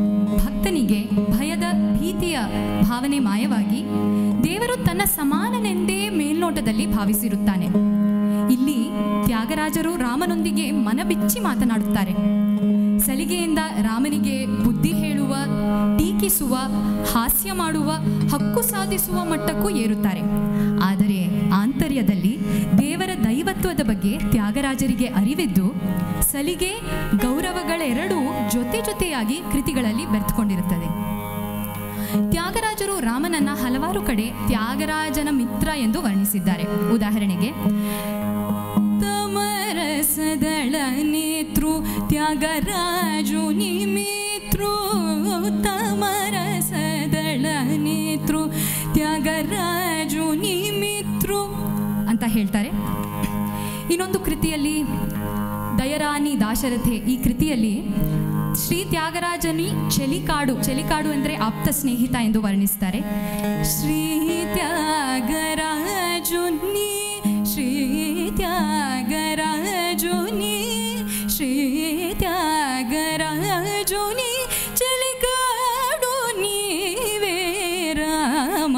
ಭಕ್ತನಿಗೆ ಭಯದ ಭೀತಿಯ ಭಾವನೆ ಮಾಯವಾಗಿ ದೇವರು ತನ್ನ ಸಮಾನನೆಂದೇ ಮೇಲ್ನೋಟದಲ್ಲಿ ಭಾವಿಸಿರುತ್ತಾನೆ ಇಲ್ಲಿ ತ್ಯಾಗರಾಜರು ರಾಮನೊಂದಿಗೆ ಮನಬಿಚ್ಚಿ ಮಾತನಾಡುತ್ತಾರೆ ಸಲಿಗೆಯಿಂದ ರಾಮನಿಗೆ ಬುದ್ಧಿ ಹೇಳುವ ಟೀಕಿಸುವ ಹಾಸ್ಯ ಮಾಡುವ ಹಕ್ಕು ಸಾಧಿಸುವ ಮಟ್ಟಕ್ಕೂ ಏರುತ್ತಾರೆ ಆದರೆ ಆಂತರ್ಯದಲ್ಲಿ ದೇವರ ದೈವತ್ವದ ಬಗ್ಗೆ ತ್ಯಾಗರಾಜರಿಗೆ ಅರಿವಿದ್ದು ಸಲಿಗೆ ಗೌರವಗಳೆರಡೂ ಜೊತೆ ಜೊತೆಯಾಗಿ ಕೃತಿಗಳಲ್ಲಿ ಬೆರೆತುಕೊಂಡಿರುತ್ತದೆ ತ್ಯಾಗರಾಜರು ರಾಮನನ್ನ ಹಲವಾರು ಕಡೆ ತ್ಯಾಗರಾಜನ ಮಿತ್ರ ಎಂದು ವರ್ಣಿಸಿದ್ದಾರೆ ಉದಾಹರಣೆಗೆ ತಮರಸದಳ ನೇತೃ ತ್ಯಾಗರಾಜು ನಿಮಿತ್ರು ತಮರಸದಳ ನೇತೃ ತ್ಯಾಗರಾಜು ನಿಮಿತ್ರು ಅಂತ ಹೇಳ್ತಾರೆ ಇನ್ನೊಂದು ಕೃತಿಯಲ್ಲಿ ದಯರಾನಿ ದಾಶರಥೆ ಈ ಕೃತಿಯಲ್ಲಿ ಶ್ರೀ ತ್ಯಾಗರಾಜನಿ ಚಲಿಕಾಡು ಚಲಿಕಾಡು ಅಂದರೆ ಆಪ್ತ ಸ್ನೇಹಿತ ಎಂದು ವರ್ಣಿಸ್ತಾರೆ ಶ್ರೀ ತ್ಯಾಗರಾಜುನಿ ಶ್ರೀ ತ್ಯಾಗರಾಜುನಿ ಶ್ರೀ ತ್ಯಾಗರಾಜುನಿ ಚಲಿಕಾಡು ನೀವೇ ರಾಮ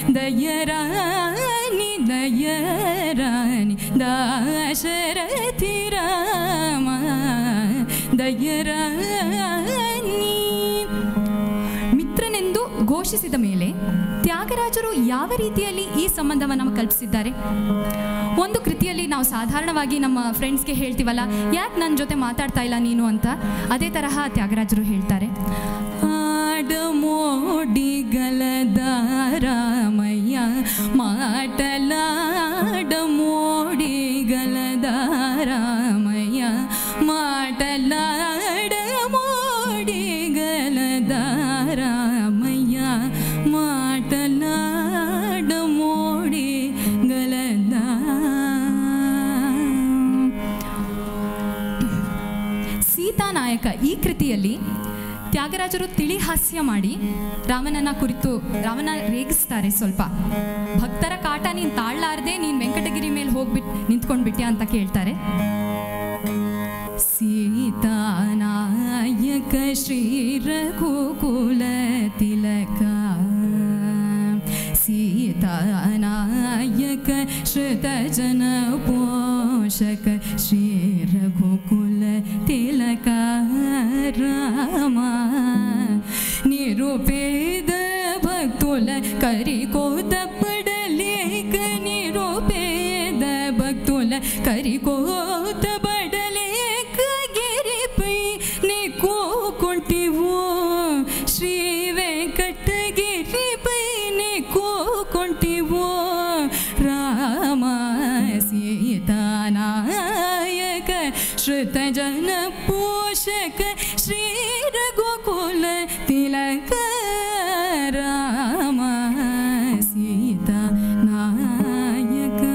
ದಯರಾನಿ ದಯರಾನಿ ದಾಶರಥಿ ರಾಮ ದಯರಾನಿ ಮಿತ್ರನೆಂದು ಘೋಷಿಸಿದ ಮೇಲೆ ತ್ಯಾಗರಾಜರು ಯಾವ ರೀತಿಯಲ್ಲಿ ಈ ಸಂಬಂಧವನ್ನು ಕಲ್ಪಿಸಿದ್ದಾರೆ ಒಂದು ಕೃತಿಯಲ್ಲಿ ನಾವು ಸಾಧಾರಣವಾಗಿ ನಮ್ಮ ಫ್ರೆಂಡ್ಸ್ಗೆ ಹೇಳ್ತೀವಲ್ಲ ಯಾಕೆ ನನ್ನ ಜೊತೆ ಮಾತಾಡ್ತಾ ಇಲ್ಲ ನೀನು ಅಂತ ಅದೇ ತರಹ ತ್ಯಾಗರಾಜರು ಹೇಳ್ತಾರೆ ಆಡಮೋಡಿಗಲದ ರಾಮಯ್ಯ ಮಾಟಲಾಡ ಮೋಡಿಗಲದ ಸೀತಾನಾಯಕ ಈ ಕೃತಿಯಲ್ಲಿ ತ್ಯಾಗರಾಜರು ತಿಳಿ ಹಾಸ್ಯ ಮಾಡಿ ರಾಮನನ್ನ ಕುರಿತು ರಾಮನ ರೇಗಿಸ್ತಾರೆ ಸ್ವಲ್ಪ ಭಕ್ತರ ಕಾಟ ನೀನ್ ತಾಳ್ಲಾರ್ದೆ ನೀನ್ ವೆಂಕಟಗಿರಿ ಮೇಲೆ ಹೋಗ್ಬಿಟ್ ನಿಂತ್ಕೊಂಡ್ಬಿಟ್ಯಾ ಅಂತ ಕೇಳ್ತಾರೆ ಸೀತಾನಾಯಕ ಶ್ರೀ ರಘುಕುಲ ತಿಲಕ ಸೀತಾನಾಯಕ ಶ್ರುತ ಜನ ಪೋಷಕ ಶ್ರೀ ರಘುಕುಲ ತಿಲಕ ರಾಮ ನಿರುಪೇದ ಭಕ್ತುಲ ಕರಿಕೋತ ಪಡಲೇಕ ನಿರುಪೇದ ಭಕ್ತುಲ ಕರಿಕೋತ ಬಡಲೇಕ ಗಿರಿಪೈ ನಿಕೋ ಕೊಂಟಿವೋ ಶ್ರೀ ವೆಂಕಟಗಿರಿಪೈ ನಿಕೋ ಕೊಂಟಿವೋ ರಾಮ ಸೀತಾನಾಯಕ ಶ್ರುತ ಜನ ಪೋಷಕ ಶ್ರೀ ರಘುಕುಲ ತಿಲಕ ರಾಮ ಸೀತಾನಾಯಕ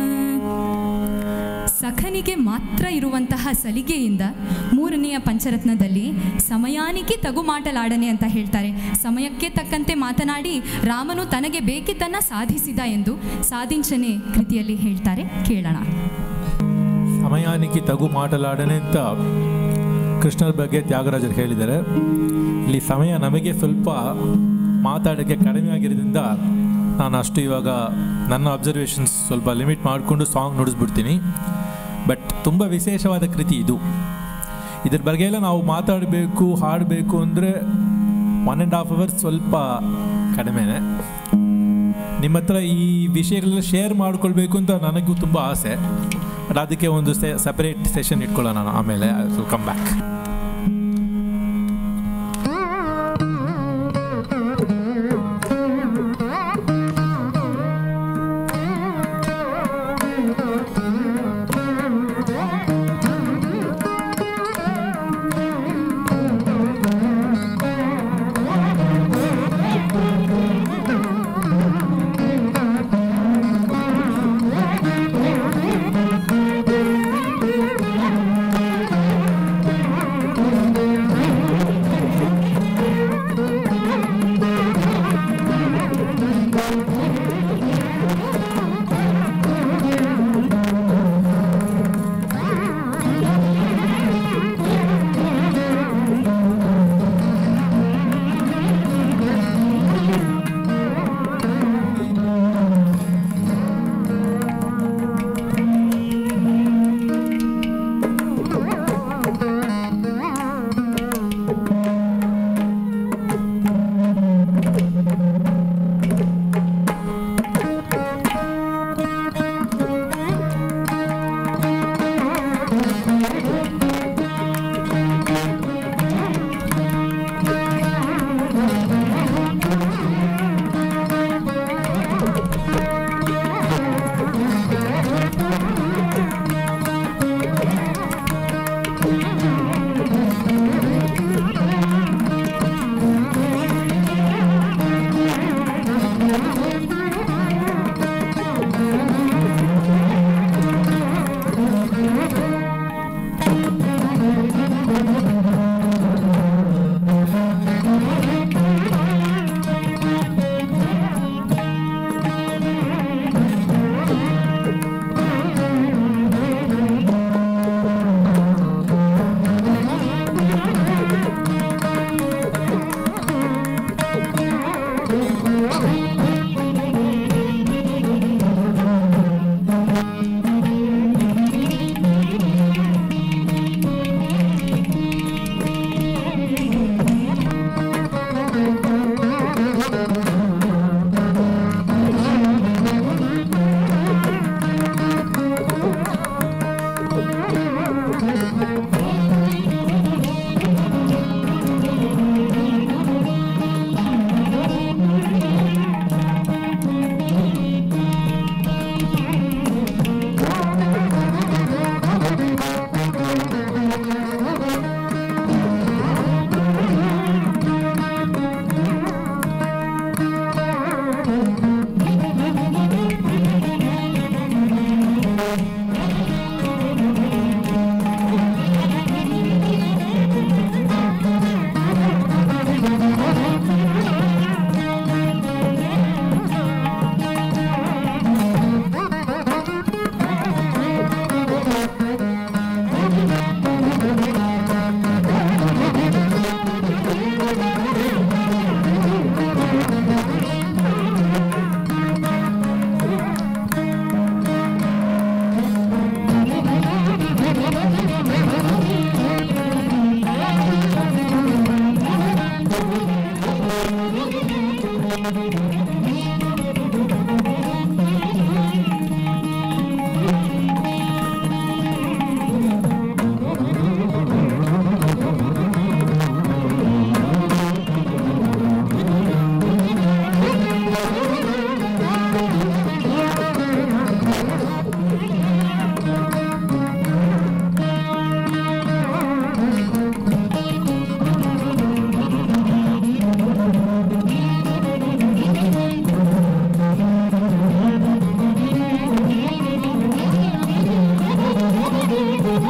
ಸಖನಿಗೆ ಮಾತ್ರ ಇರುವಂತಹ ಸಲಿಗೆಯಿಂದ ಮೂರನೆಯ ಪಂಚರತ್ನದಲ್ಲಿ ಸಮಯಾನಿಕೆ ತಗುಮಾಟಲಾಡನೆ ಅಂತ ಹೇಳ್ತಾರೆ ಸಮಯಕ್ಕೆ ತಕ್ಕಂತೆ ಮಾತನಾಡಿ ರಾಮನು ತನಗೆ ಬೇಕಿದ್ದನ್ನ ಸಾಧಿಸಿದ ಎಂದು ಸಾಧಿಂಚನೆ ಕೃತಿಯಲ್ಲಿ ಹೇಳ್ತಾರೆ ಕೇಳೋಣ ಸಮಯಾನಿಗೆ ತಗು ಮಾಟಲಾಡನೆ ಅಂತ ಕೃಷ್ಣರ ಬಗ್ಗೆ ತ್ಯಾಗರಾಜರು ಹೇಳಿದ್ದಾರೆ ಇಲ್ಲಿ ಸಮಯ ನಮಗೆ ಸ್ವಲ್ಪ ಮಾತಾಡೋಕ್ಕೆ ಕಡಿಮೆ ಆಗಿರೋದ್ರಿಂದ ನಾನು ಅಷ್ಟು ಇವಾಗ ನನ್ನ ಅಬ್ಸರ್ವೇಷನ್ಸ್ ಸ್ವಲ್ಪ ಲಿಮಿಟ್ ಮಾಡಿಕೊಂಡು ಸಾಂಗ್ ನುಡಿಸ್ಬಿಡ್ತೀನಿ ಬಟ್ ತುಂಬ ವಿಶೇಷವಾದ ಕೃತಿ ಇದು ಇದ್ರ ಬಗ್ಗೆ ಎಲ್ಲ ನಾವು ಮಾತಾಡಬೇಕು ಹಾಡಬೇಕು ಅಂದರೆ ಒನ್ ಆ್ಯಂಡ್ ಹಾಫ್ ಅವರ್ಸ್ ಸ್ವಲ್ಪ ಕಡಿಮೆನೆ ನಿಮ್ಮ ಹತ್ರ ಈ ವಿಷಯಗಳೆಲ್ಲ ಶೇರ್ ಮಾಡ್ಕೊಳ್ಬೇಕು ಅಂತ ನನಗೂ ತುಂಬ ಆಸೆ ಬಟ್ ಅದಕ್ಕೆ ಒಂದು ಸೆಪರೇಟ್ ಸೆಷನ್ ಇಟ್ಕೊಳ್ಳೋಣ ನಾನು ಆಮೇಲೆ ಕಮ್ ಬ್ಯಾಕ್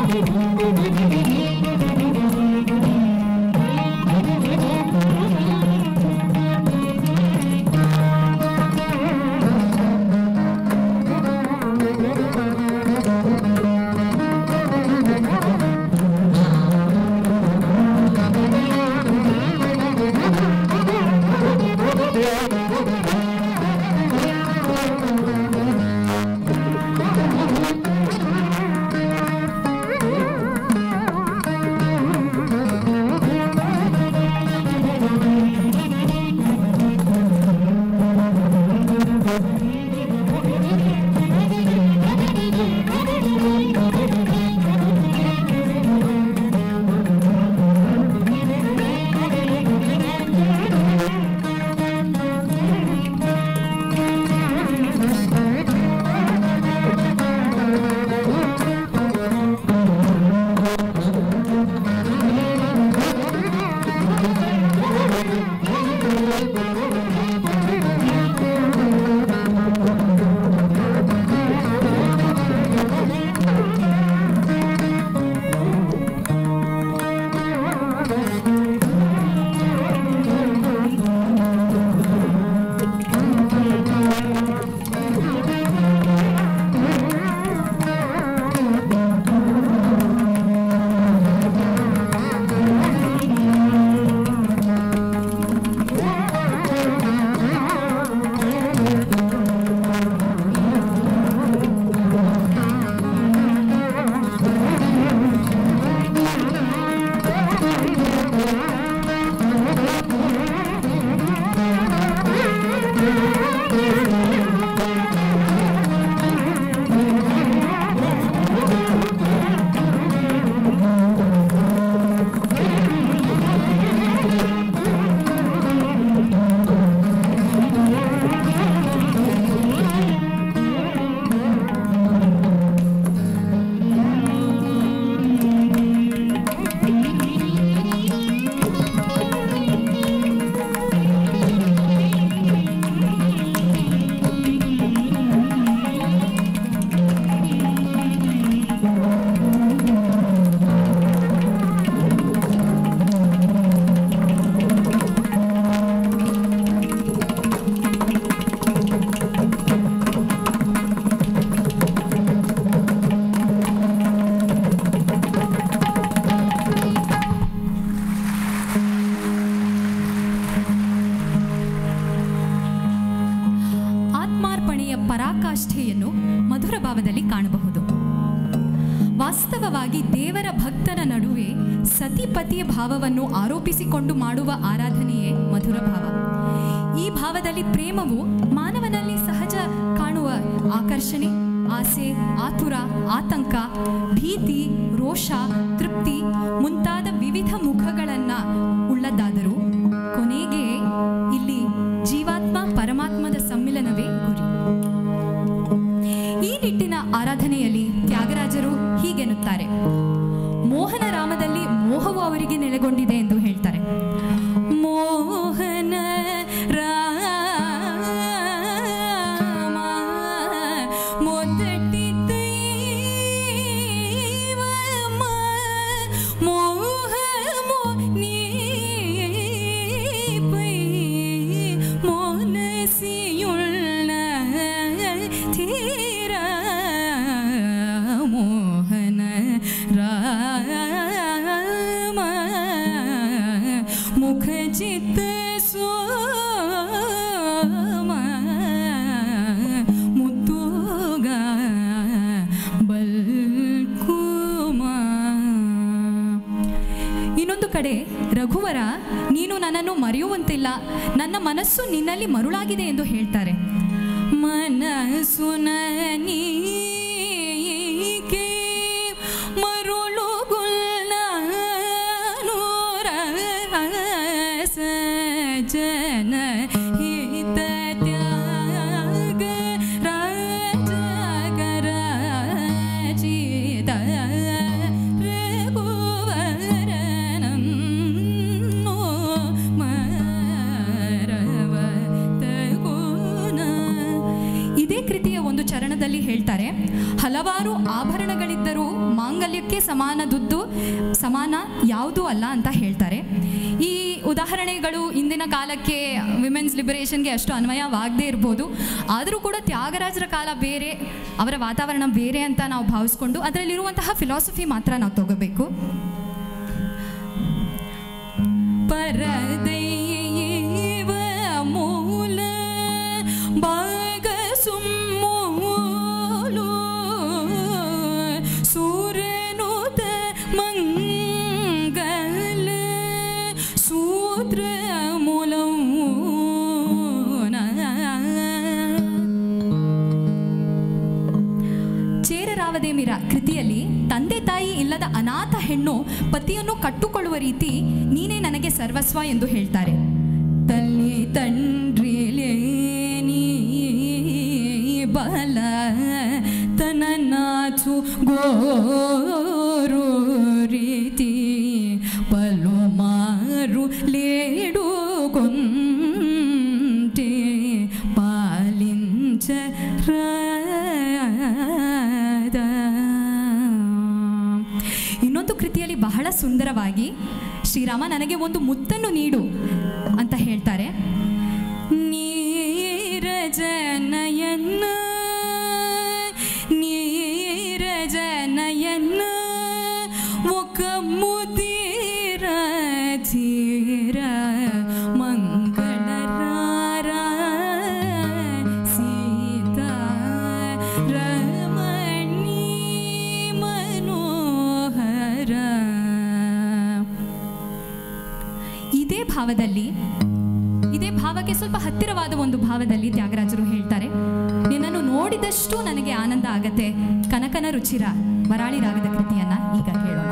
ಆತ್ಮಾರ್ಪಣೆಯ ಪರಾಕಾಷ್ಠೆಯನ್ನು ಮಧುರ ಭಾವದಲ್ಲಿ ಕಾಣಬಹುದು ವಾಸ್ತವವಾಗಿ ದೇವರ ಭಕ್ತರ ನಡುವೆ ಸತಿಪತಿಯ ಭಾವವನ್ನು ಆರೋಪಿಸಿಕೊಂಡು ಮಾಡುವ ಆರಾಧನೆಯೇ ಮಧುರ ಭಾವ ಈ ಭಾವದಲ್ಲಿ ಪ್ರೇಮವು ಮಾನವನಲ್ಲಿ ಸಹಜ ಕಾಣುವ ಆಕರ್ಷಣೆ ಆಸೆ ಆತುರ ಆತಂಕ ಭೀತಿ ರೋಷ ತೃಪ್ತಿ ಮುಂತಾದ ವಿವಿಧ ಮುಖಗಳನ್ನು ಉಳ್ಳದ್ದಾದರೂ ಕೊನೆಗೆ ಇಲ್ಲಿ ಜೀವಾತ್ಮ ಪರಮಾತ್ಮದ ಸಮ್ಮಿಲನವೇ ಗುರಿ ಈ ನಿಟ್ಟಿನ ಆರಾಧನೆಯಲ್ಲಿ ತ್ಯಾಗರಾಜರು ಹೀಗೆನ್ನುತ್ತಾರೆ ಮೋಹನ ರಾಮದಲ್ಲಿ ಮೋಹವು ಅವರಿಗೆ ನೆಲೆಗೊಂಡಿದೆ ಎಂದು ಹೇಳ್ತಾರೆ ಮೋಹನ ರಾಮ ಮೊದಟಿ ದೈವಮ ಮೋಹ ನೀಪೈ ಮೋನಸಿಯುಳ್ಳ ತೀರ ಮೋಹನ ರಾಮ ಮುಖ ಚಿತ್ತ ಸೋಮ ಮುತ್ತುಗ ಬಲ್ಕುಮ ಇನ್ನೊಂದು ಕಡೆ ರಘುವರ ನೀನು ನನ್ನನ್ನು ಮರೆಯುವಂತಿಲ್ಲ ನನ್ನ ಮನಸ್ಸು ನಿನ್ನಲ್ಲಿ ಮರುಳಾಗಿದೆ ಎಂದು ಹೇಳ್ತಾರೆ ಮನಸ್ಸು ನೀಕೆ ಮರುಳುಗುಲ್ಲ ಸಜನ ಹಿತ ತ್ಯಾಗ ರಾಜಕರ ಚಿತ ರಘುವರನನ್ನೋ ಮರವ ತಗುನ. ಇದೇ ಕೃತಿಯ ಒಂದು ಚರಣದಲ್ಲಿ ಹೇಳ್ತಾರೆ ಹಲವಾರು ಆಭರಣಗಳಿದ್ದರೂ ಮಾಂಗಲ್ಯಕ್ಕೆ ಯಾವುದೇ ಸಮಾನದುದ್ದು ಸಮಾನ ಯಾವುದೂ ಅಲ್ಲ ಅಂತ ಹೇಳ್ತಾರೆ ಈ ಉದಾಹರಣೆಗಳು ಇಂದಿನ ಕಾಲಕ್ಕೆ ವಿಮೆನ್ಸ್ ಲಿಬರೇಷನ್ಗೆ ಅಷ್ಟು ಅನ್ವಯವಾಗದೇ ಇರ್ಬೋದು ಆದರೂ ಕೂಡ ತ್ಯಾಗರಾಜರ ಕಾಲ ಬೇರೆ ಅವರ ವಾತಾವರಣ ಬೇರೆ ಅಂತ ನಾವು ಭಾವಿಸ್ಕೊಂಡು ಅದರಲ್ಲಿರುವಂತಹ ಫಿಲಾಸಫಿ ಮಾತ್ರ ನಾವು ತಗೋಬೇಕು ಪರದೈವ ಮೂಲ ಭಾಗ ಸುಮ್ಮೂಲು ಸೂರ್ಯನುತ ಮಂಗಲ ಸೂತ್ರ ಮೂಲವು ಚೇರರಾವದೇಮಿರ ಕೃತಿಯಲ್ಲಿ ತಂದೆ ತಾಯಿ ಇಲ್ಲದ ಅನಾಥ ಹೆಣ್ಣು ಪತಿಯನ್ನು ಕಟ್ಟುಕೊಳ್ಳುವ ರೀತಿ ನೀನೇ ನನಗೆ ಸರ್ವಸ್ವ ಎಂದು ಹೇಳ್ತಾರೆ ತಲ್ಲಿ ತಂಡ್ರಿಲೇ ನೀ ಬಲ ತನನಾಚು ಗೋರು ರೀತಿ ಪಲುಮಾರು ಲೇಡು ಕೊಂಟೆ ಪಾಲಿಂಚ ಇನ್ನೊಂದು ಕೃತಿಯಲ್ಲಿ ಬಹಳ ಸುಂದರವಾಗಿ ಶ್ರೀರಾಮ ನನಗೆ ಒಂದು ಮುತ್ತನ್ನು ನೀಡು ಅಂತ ಹೇಳ್ತಾರೆ ನೀರಜನಯನ್ನ ನೀರಜನಯನ್ನ ఒక ముదిర ధీర మంగళరార సీతా రమణీ ಮನೋಹರ ಇದೇ ಭಾವದಲ್ಲಿ ಇದೇ ಭಾವಕ್ಕೆ ಸ್ವಲ್ಪ ಹತ್ತಿರವಾದ ಒಂದು ಭಾವದಲ್ಲಿ ತ್ಯಾಗರಾಜರು ಹೇಳ್ತಾರೆ ನಿನ್ನನ್ನು ನೋಡಿದಷ್ಟು ನನಗೆ ಆನಂದ ಆಗತ್ತೆ ಕನಕನ ರುಚಿರ ವರಾಳಿ ರಾಗದ ಕೃತಿಯನ್ನ ಈಗ ಕೇಳೋಣ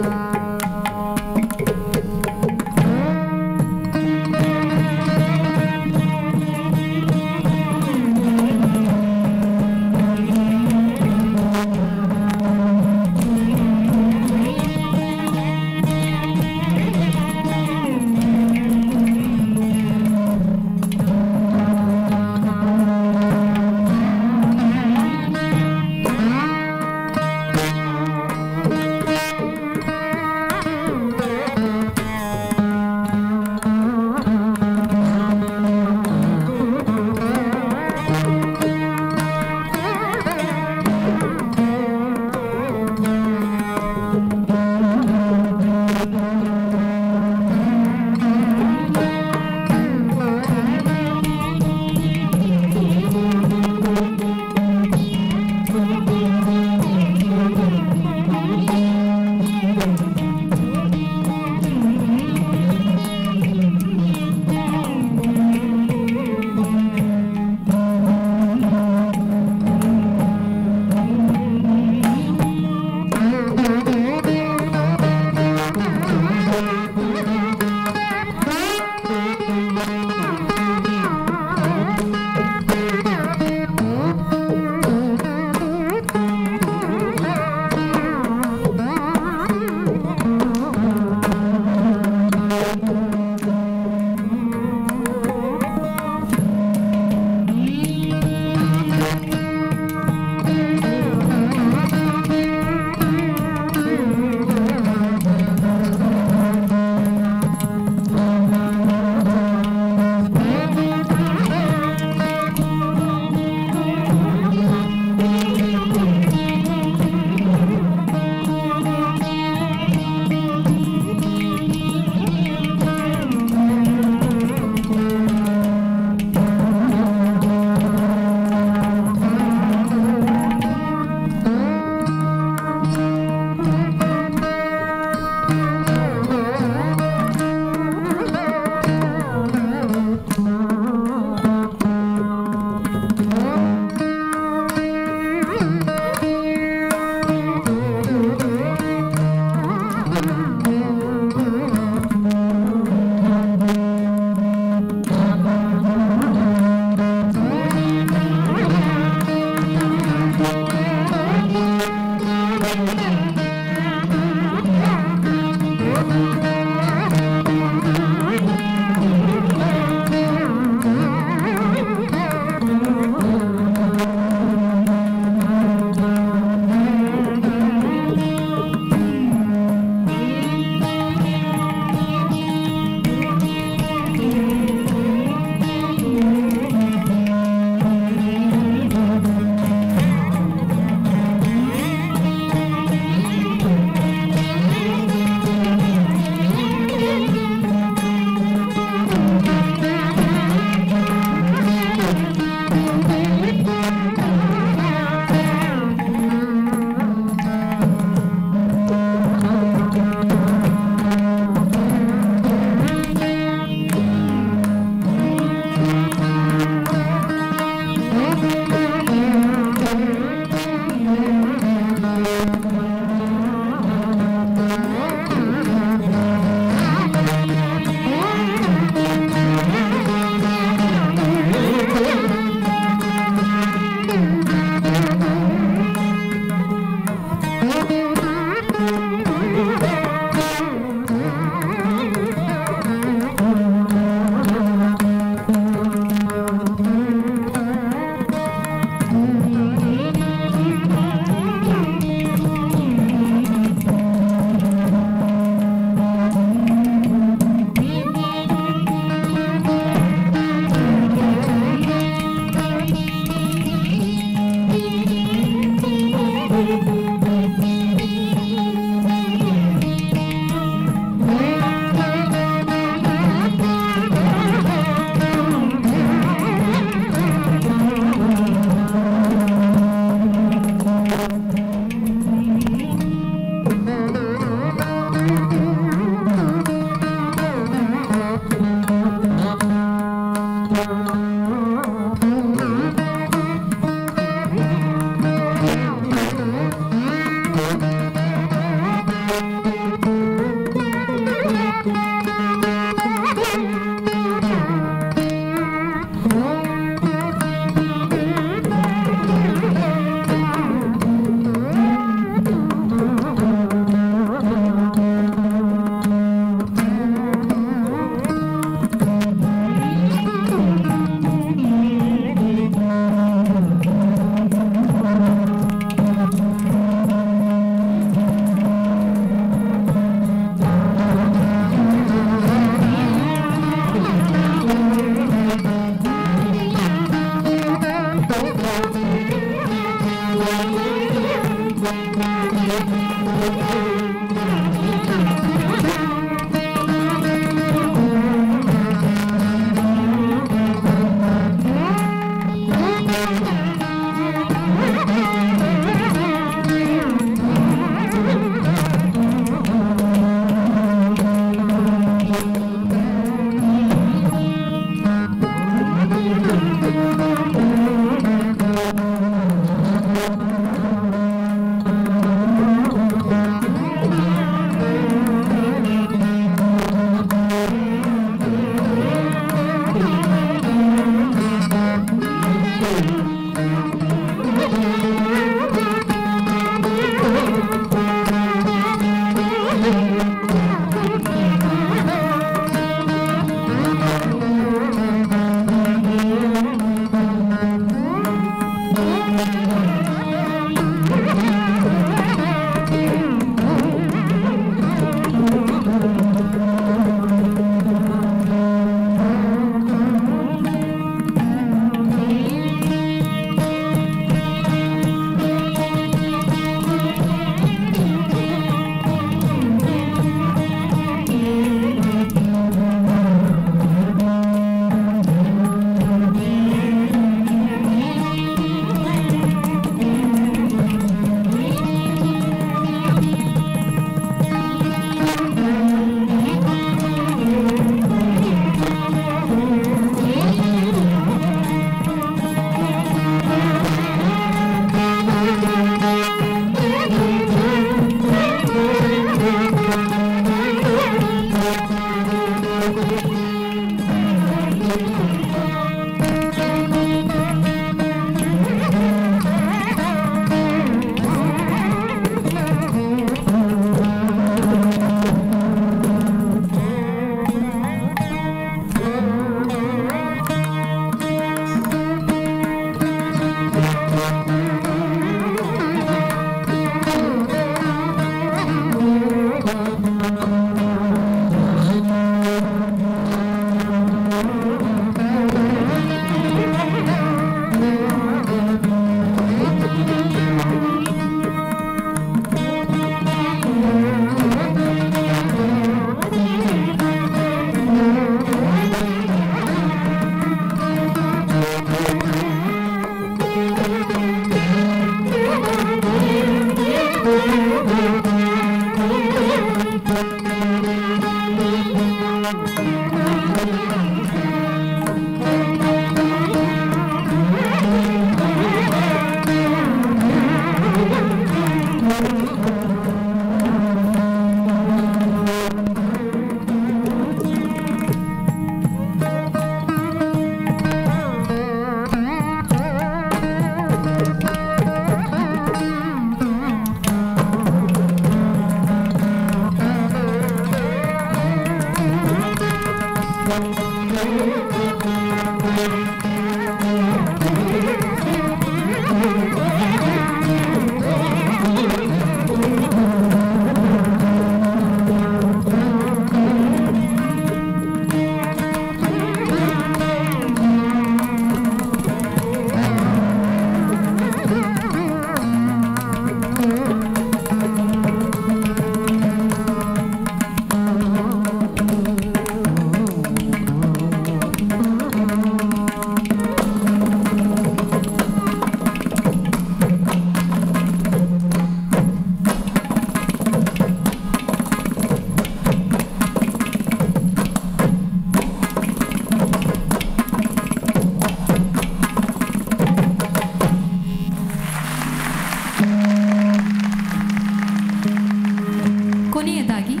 ಕೊನೆಯದಾಗಿ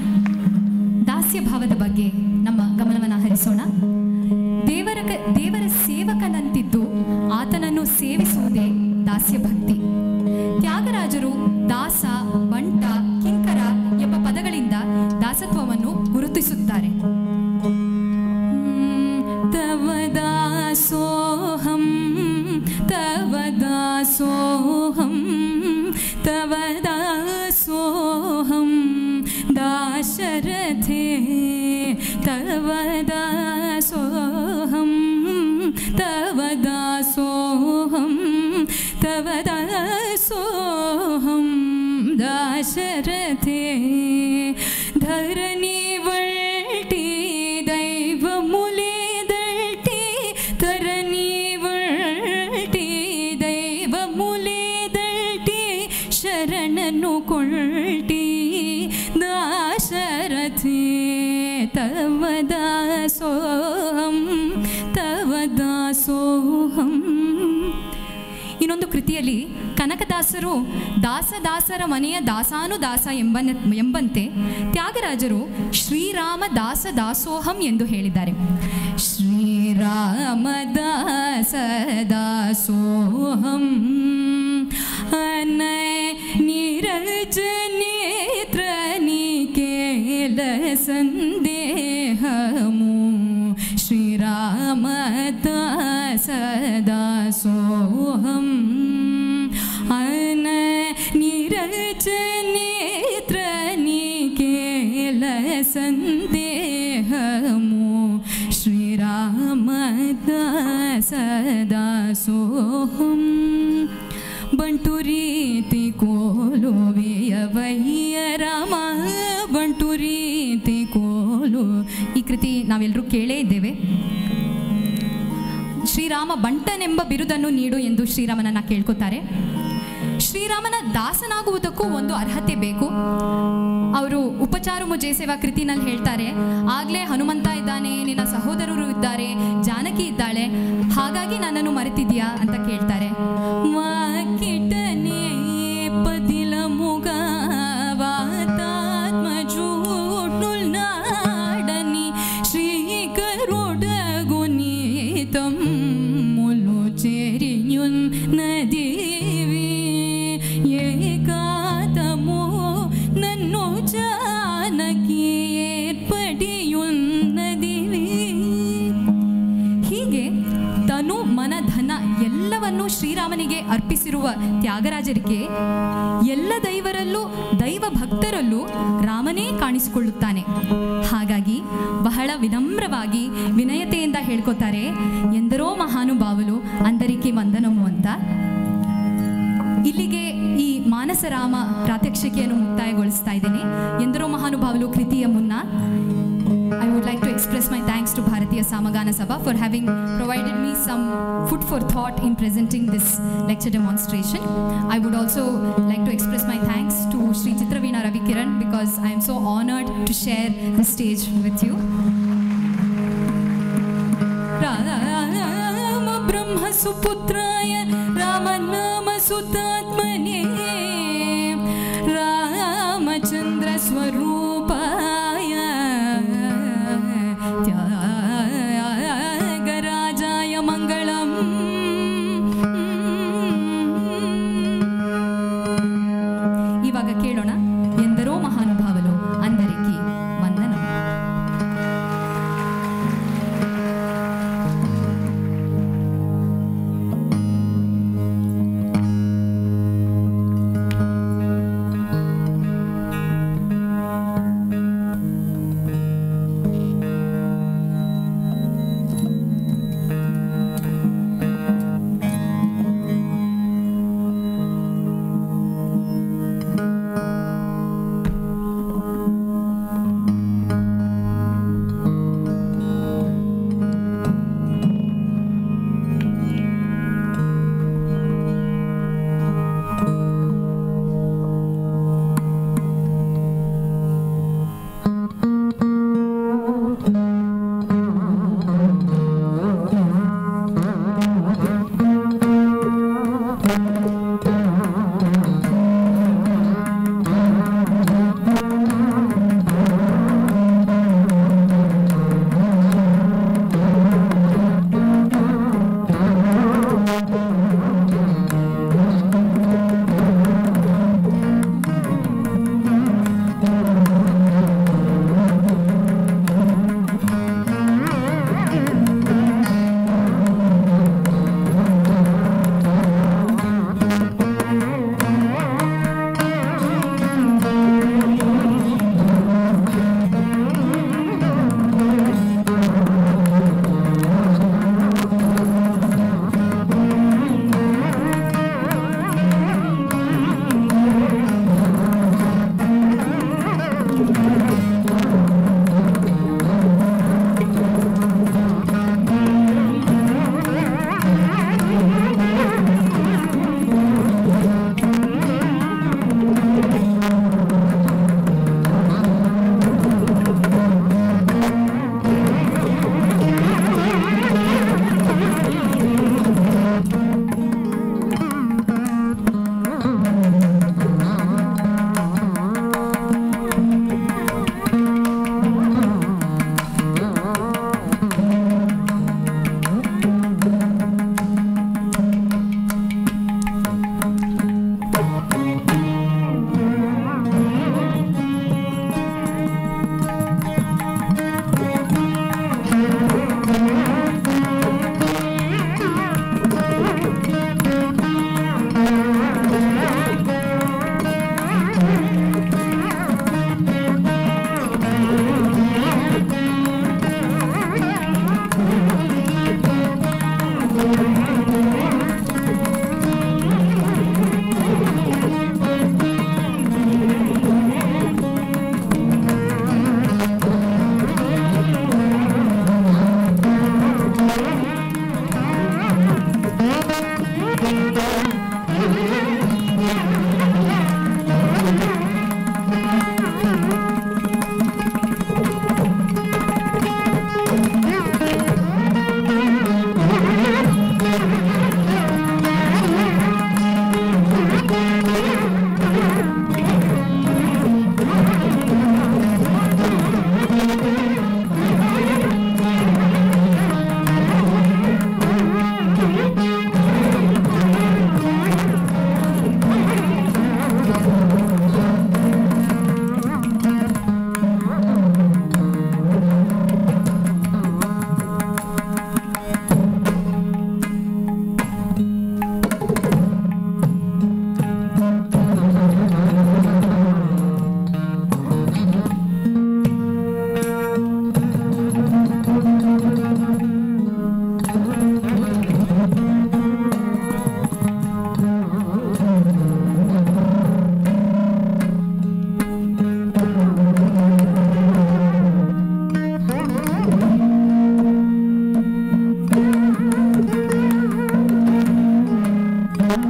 ದಾಸ್ಯ ಭಾವದ ಬಗ್ಗೆ ನಮ್ಮ ಗಮನವನ್ನು ಹರಿಸೋಣ ದೇವರ ಕ- ದೇವರ ಸೇವಕನಂತಿದ್ದು ಆತನನ್ನು ಸೇವಿಸುವುದೇ ದಾಸ್ಯ ಭಕ್ತಿ ತ್ಯಾಗರಾಜರು ದಾಸ ಬಂಟ ಕಿಂಕರ ಎಂಬ ಪದಗಳಿಂದ ದಾಸತ್ವವನ್ನು ಗುರುತಿಸುತ್ತಾರೆ ತವ ದಾಸೋಹಂ ತವ ದಾಸೋಹಂ ತವ ದಾಸೋಹಂ दाशरथे तव दासोऽहं तव दासोऽहं तव दासोऽहं दाशरथे धरणी वल्टी दैवमुले दल्टी धरणी वल्टी दैवमुले दल्टी ಶರಣನು ಕೊಳ್ಳಿ ದಾಶರಥಿ ತವ ದಾಸೋಹಂ ತವ ದಾಸೋಹಂ ಇನ್ನೊಂದು ಕೃತಿಯಲ್ಲಿ ಕನಕದಾಸರು ದಾಸದಾಸರ ಮನೆಯ ದಾಸಾನುದಾಸ ಎಂಬನ ಎಂಬಂತೆ ತ್ಯಾಗರಾಜರು ಶ್ರೀರಾಮ ದಾಸ ದಾಸೋಹಂ ಎಂದು ಹೇಳಿದ್ದಾರೆ ಶ್ರೀರಾಮ ದಾಸ ದಾಸೋಹಂ ಅನಯ ನೀರಜ ನೇತ್ರ ನಿಕೇಲ ಸಂದೇಹಮು ಶ್ರೀರಾಮ ದಾಸ ದಾಸೋಹಂ ಅನ ನೀರಜ ನೇತ್ರ ನಿಕೇಲ ಸಂದೇಹಮು ಶ್ರೀರಾಮ ದಾಸ ದಾಸೋಹಂ ಬಂಟು ರೀತಿ ಕೋಲು ವೇಯವಯ್ಯ ರಾಮ ಬಂಟು ರೀತಿ ಕೋಲು ಈ ಕೃತಿ ನಾವೆಲ್ಲರೂ ಕೇಳೇ ಇದ್ದೇವೆ ಶ್ರೀರಾಮ ಬಂಟನೆಂಬ ಬಿರುದನ್ನು ನೀಡು ಎಂದು ಶ್ರೀರಾಮನನ್ನ ಕೇಳ್ಕೊತಾರೆ ಶ್ರೀರಾಮನ ದಾಸನಾಗುವುದಕ್ಕೂ ಒಂದು ಅರ್ಹತೆ ಬೇಕು ಅವರು ಉಪಚಾರ ಮುಜೇಸೇವಾ ಕೃತಿನಲ್ಲಿ ಹೇಳ್ತಾರೆ ಆಗ್ಲೇ ಹನುಮಂತ ಇದ್ದಾನೆ ನಿನ್ನ ಸಹೋದರರು ಇದ್ದಾರೆ ಜಾನಕಿ ಇದ್ದಾಳೆ ಹಾಗಾಗಿ ನನ್ನನ್ನು ಮರೆತಿದ್ಯಾ ಅಂತ ಕೇಳ್ತಾರೆ ವಾಕಿಟನೆ ಪದಿಲ ಮುಗ ವಾತಾತ್ಮಜೂಟುಲ್ ನಾಡನಿ ಶ್ರೀ ಕರುಡ ಗುನೀತಂ ಮುಲು ಚೆರಿಯುನ್ ನದಿವಿ ಏಕಾತಮೋ ನನ್ನು ಜಾನಕಿ ಏರ್ಪಡಿಯುನ್ನದಿವಿ ಹೀಗೆ ತನು ಮನ ಧನ ಎಲ್ಲವನ್ನೂ ಶ್ರೀರಾಮನಿಗೆ ಅರ್ಪಿಸಿರುವ ತ್ಯಾಗರಾಜರಿಗೆ ಎಲ್ಲ ದೈವರಲ್ಲೂ ದೈವ ಭಕ್ತರಲ್ಲೂ ರಾಮನೇ ಕಾಣಿಸಿಕೊಳ್ಳುತ್ತಾನೆ ಹಾಗಾಗಿ ಬಹಳ ವಿನಮ್ರವಾಗಿ ವಿನಯತೆಯಿಂದ ಹೇಳ್ಕೊತಾರೆ ಎಂದರೋ ಮಹಾನುಭಾವಲು ಅಂದರಿಕೆ ವಂದನಮು ಅಂತ ಇಲ್ಲಿಗೆ ಈ ಮಾನಸರಾಮ ಪ್ರಾತ್ಯಕ್ಷಿಕೆಯನ್ನು ಮುಕ್ತಾಯಗೊಳಿಸ್ತಾ ಇದ್ದೇನೆ ಎಂದರೋ ಮಹಾನುಭಾವಲು ಕೃತಿಯ ಮುನ್ನ I would like to express my thanks to Bharatiya Samagana Sabha for having provided me some food for thought in presenting this lecture demonstration. I would also like to express my thanks to Sri Chitraveena Ravi Kiran because I am so honored to share the stage with you. Ram ब्रह्म सुपुत्राय रामनाम सुतात्मने रामचन्द्र स्वरूपाय त्यागराजाय मङ्गलम् ಇವಾಗ ಕೇಳೋಣ ಎಂದರೋ ಮಹಾನುಭಾವಲು ಅಂದರಿಕಿ ವಂದನ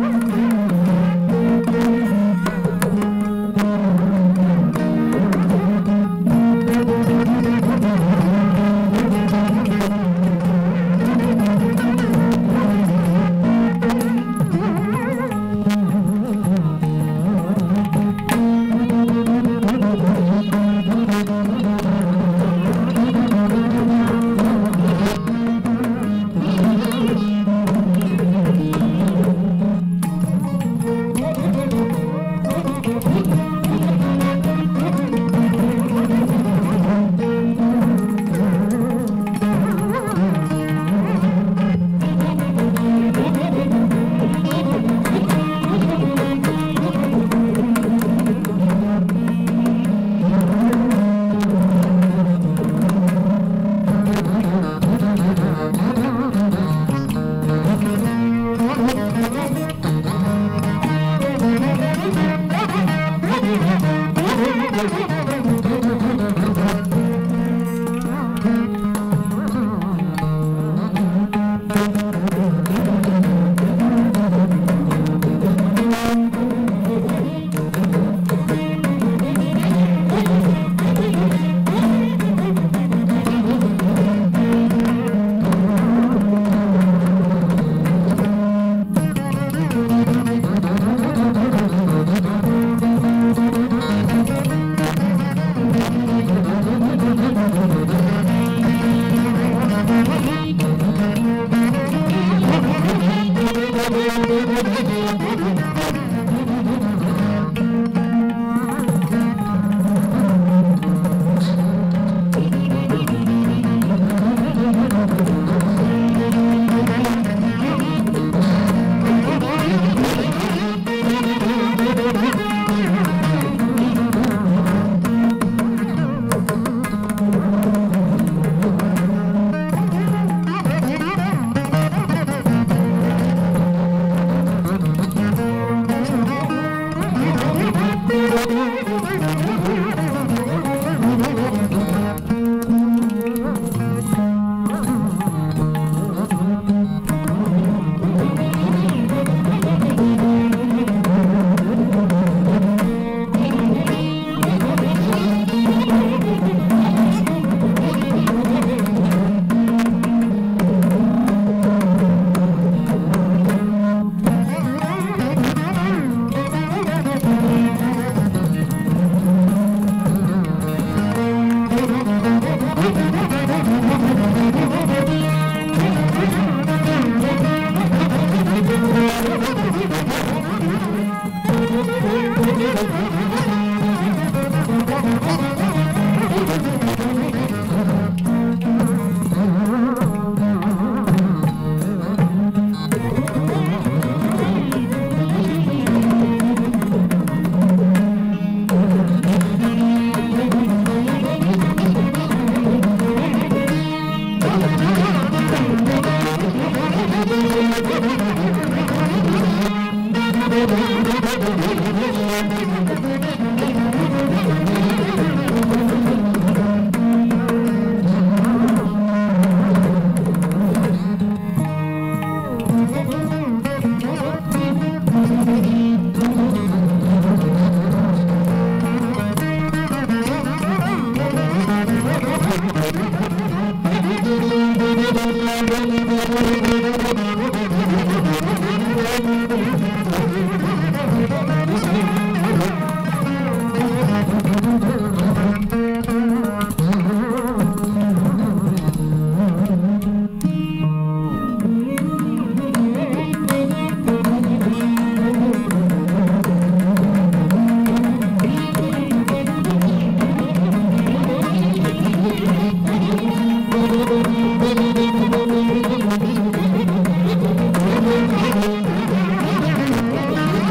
Thank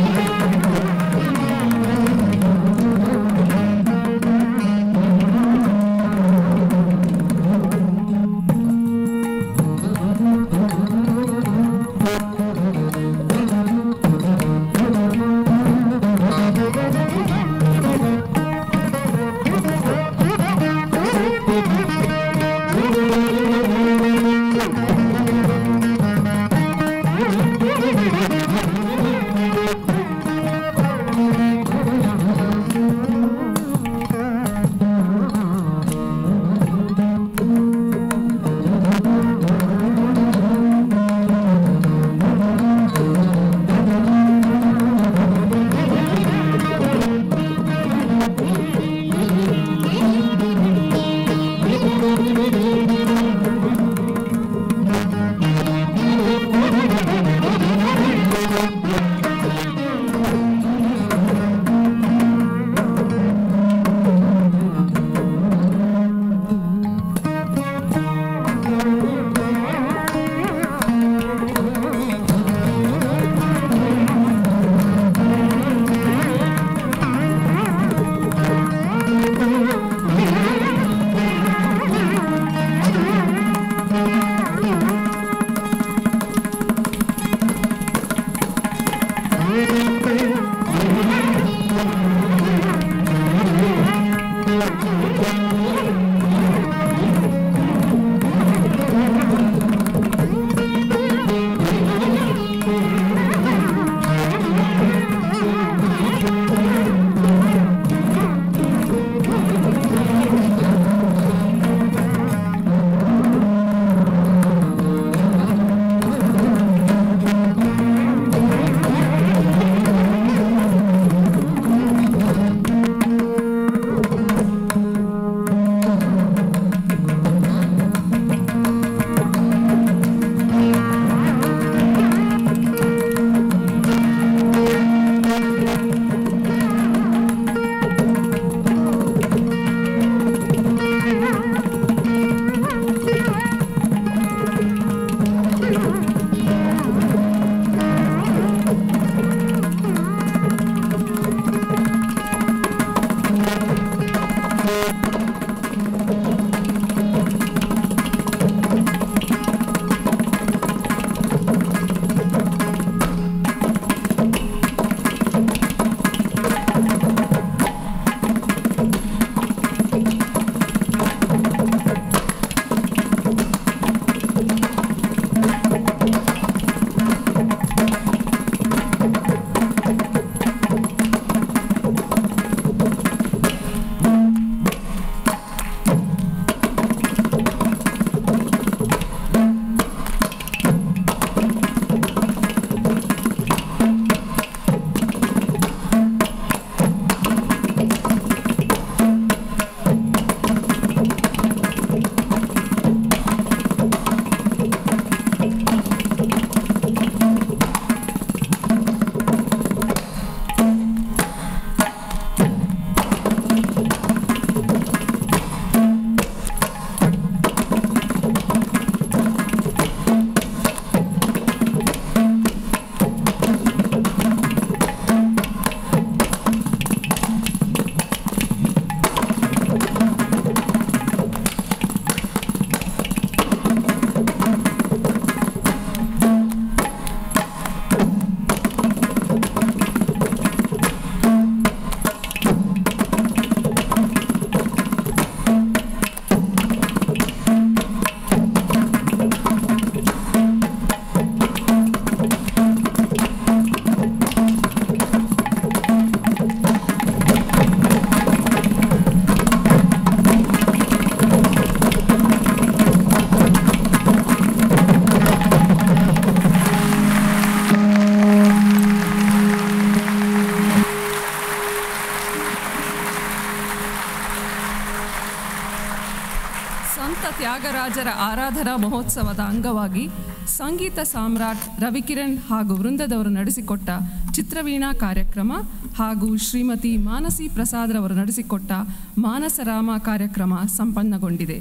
ಸಂತ ತ್ಯಾಗರಾಜರ ಆರಾಧನಾ ಮಹೋತ್ಸವದ ಅಂಗವಾಗಿ ಸಂಗೀತ ಸಾಮ್ರಾಟ್ ರವಿಕಿರಣ್ ಹಾಗೂ ವೃಂದದವರು ನಡೆಸಿಕೊಟ್ಟ ಚಿತ್ರವೀಣಾ ಕಾರ್ಯಕ್ರಮ ಹಾಗೂ ಶ್ರೀಮತಿ ಮಾನಸಿ ಪ್ರಸಾದ್ರವರು ನಡೆಸಿಕೊಟ್ಟ ಮಾನಸರಾಮ ಕಾರ್ಯಕ್ರಮ ಸಂಪನ್ನಗೊಂಡಿದೆ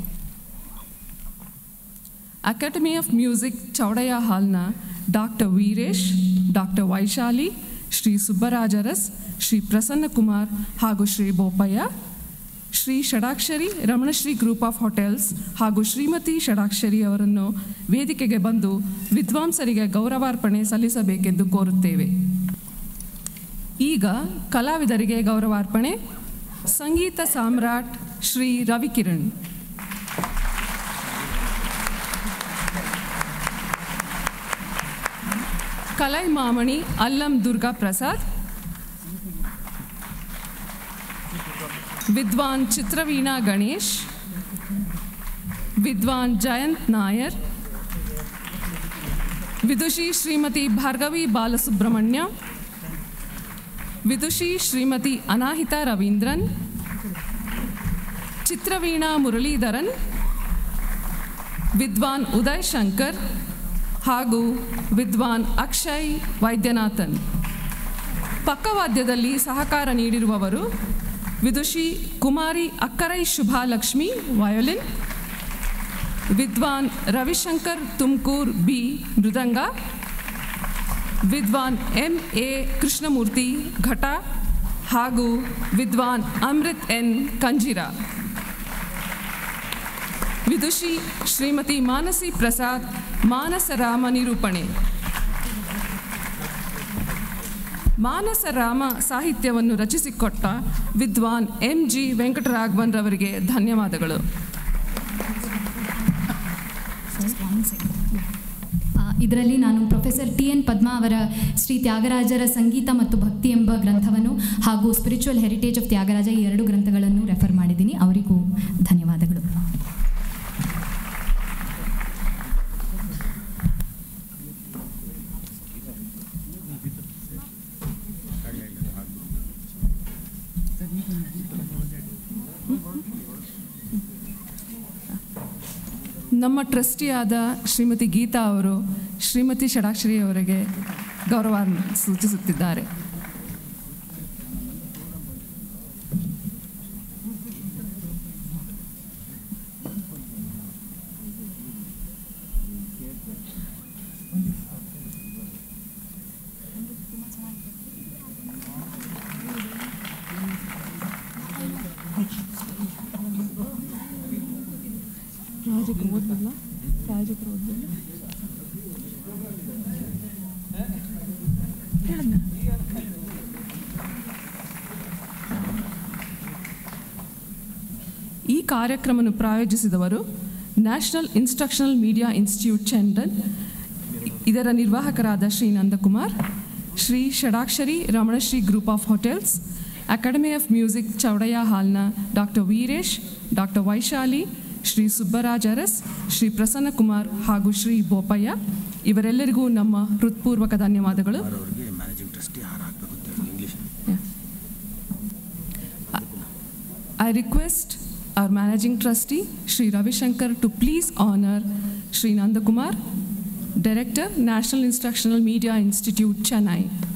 ಅಕಾಡೆಮಿ ಆಫ್ ಮ್ಯೂಸಿಕ್ ಚೌಡಯ್ಯ ಹಾಲ್ನ ಡಾಕ್ಟರ್ ವೀರೇಶ್ ಡಾಕ್ಟರ್ ವೈಶಾಲಿ ಶ್ರೀ ಸುಬ್ಬರಾಜರಸ್ ಶ್ರೀ ಪ್ರಸನ್ನಕುಮಾರ್ ಹಾಗೂ Shri Bopaiah Shri Shadakshari Ramanashree Group of hotels ಹಾಗೂ ಶ್ರೀಮತಿ ಷಡಾಕ್ಷರಿ ಅವರನ್ನು ವೇದಿಕೆಗೆ ಬಂದು ವಿದ್ವಾಂಸರಿಗೆ ಗೌರವಾರ್ಪಣೆ ಸಲ್ಲಿಸಬೇಕೆಂದು ಕೋರುತ್ತೇವೆ ಈಗ ಕಲಾವಿದರಿಗೆ ಗೌರವಾರ್ಪಣೆ ಸಂಗೀತ ಸಾಮ್ರಾಟ್ ಶ್ರೀ ರವಿಕಿರಣ್ ಕಲೈಮಾಮಣಿ ಅಲ್ಲಂ ದುರ್ಗಾ ಪ್ರಸಾದ್ ವಿದ್ವಾನ್ ಚಿತ್ರವೀಣಾ ಗಣೇಶ್ ವಿದ್ವಾನ್ ಜಯಂತ್ ನಾಯರ್ ವಿದುಷಿ ಶ್ರೀಮತಿ ಭಾರ್ಗವಿ ಬಾಲಸುಬ್ರಹ್ಮಣ್ಯ ವಿದುಷಿ ಶ್ರೀಮತಿ ಅನಾಹಿತಾ ರವೀಂದ್ರನ್ ಚಿತ್ರವೀಣಾ ಮುರಳೀಧರನ್ ವಿದ್ವಾನ್ ಉದಯ್ ಶಂಕರ್ ಹಾಗೂ ವಿದ್ವಾನ್ ಅಕ್ಷಯ್ ವೈದ್ಯನಾಥನ್ ಪಕ್ಕವಾದ್ಯದಲ್ಲಿ ಸಹಕಾರ ನೀಡಿರುವವರು ವಿದುಷಿ ಕುಮಾರಿ ಅಕ್ಕರೈ ಶುಭಾಲಕ್ಷ್ಮಿ ವಯೋಲಿನ್ ವಿದ್ವಾನ್ ರವಿಶಂಕರ್ ತುಮಕೂರ್ ಬಿ ಮೃದಂಗ ವಿದ್ವಾನ್ ಎಂ ಎ ಕೃಷ್ಣಮೂರ್ತಿ ಘಟ ಹಾಗೂ ವಿದ್ವಾನ್ ಅಮೃತ್ ಎನ್ ಕಂಜಿರಾ ವಿದುಷಿ ಶ್ರೀಮತಿ ಮಾನಸಿ ಪ್ರಸಾದ್ ಮಾನಸರಾಮ ನಿರೂಪಣೆ ಮಾನಸ ರಾಮ ಸಾಹಿತ್ಯವನ್ನು ರಚಿಸಿಕೊಟ್ಟ ವಿದ್ವಾನ್ ಎಂ ಜಿ ವೆಂಕಟರಾಘವನ್ ರವರಿಗೆ ಧನ್ಯವಾದಗಳು ಇದರಲ್ಲಿ ನಾನು ಪ್ರೊಫೆಸರ್ ಟಿ ಎನ್ ಪದ್ಮಾ ಅವರ ಶ್ರೀ ತ್ಯಾಗರಾಜರ ಸಂಗೀತ ಮತ್ತು ಭಕ್ತಿ ಎಂಬ ಗ್ರಂಥವನ್ನು ಹಾಗೂ ಸ್ಪಿರಿಚುವಲ್ ಹೆರಿಟೇಜ್ ಆಫ್ ತ್ಯಾಗರಾಜ ಈ ಎರಡು ಗ್ರಂಥಗಳನ್ನು ರೆಫರ್ ಮಾಡಿದ್ದೀನಿ ಅವರಿಗೂ ಧನ್ಯವಾದಗಳು ನಮ್ಮ ಟ್ರಸ್ಟಿಯಾದ ಶ್ರೀಮತಿ ಗೀತಾ ಅವರು ಶ್ರೀಮತಿ ಷಡಾಕ್ಷರಿ ಅವರಿಗೆ ಗೌರವ ಸೂಚಿಸುತ್ತಿದ್ದಾರೆ ಈ ಕಾರ್ಯಕ್ರಮವನ್ನು ಪ್ರಾಯೋಜಿಸಿದವರು ನ್ಯಾಷನಲ್ ಇನ್ಸ್ಟ್ರಕ್ಷನಲ್ ಮೀಡಿಯಾ ಇನ್ಸ್ಟಿಟ್ಯೂಟ್ ಚೆಂಡನ್ ಇದರ ನಿರ್ವಾಹಕರಾದ Shri Nandakumar Shri Shadakshari Ramanashree Group of Hotels Academy of Music Chowdaiah ಹಾಲ್ನ ಡಾಕ್ಟರ್ ವೀರೇಶ್ ಡಾಕ್ಟರ್ ವೈಶಾಲಿ ಶ್ರೀ ಸುಬ್ಬರಾಜ್ ಅರಸ್ ಶ್ರೀ ಪ್ರಸನ್ನ ಕುಮಾರ್ ಹಾಗೂ ಶ್ರೀ ಬೋಪಯ್ಯ ಇವರೆಲ್ಲರಿಗೂ ನಮ್ಮ ಹೃತ್ಪೂರ್ವಕ ಧನ್ಯವಾದಗಳು ಅವರಿಗೆ ಮ್ಯಾನೇಜಿಂಗ್ ಟ್ರಸ್ಟಿ ಹಾರ ಹಾಕಬೇಕು ಅಂತ ಹೇಳಿ English I request our managing trustee, Sri Ravi Shankar, to please honor Sri Nandakumar, Director, National Instructional Media Institute, Chennai.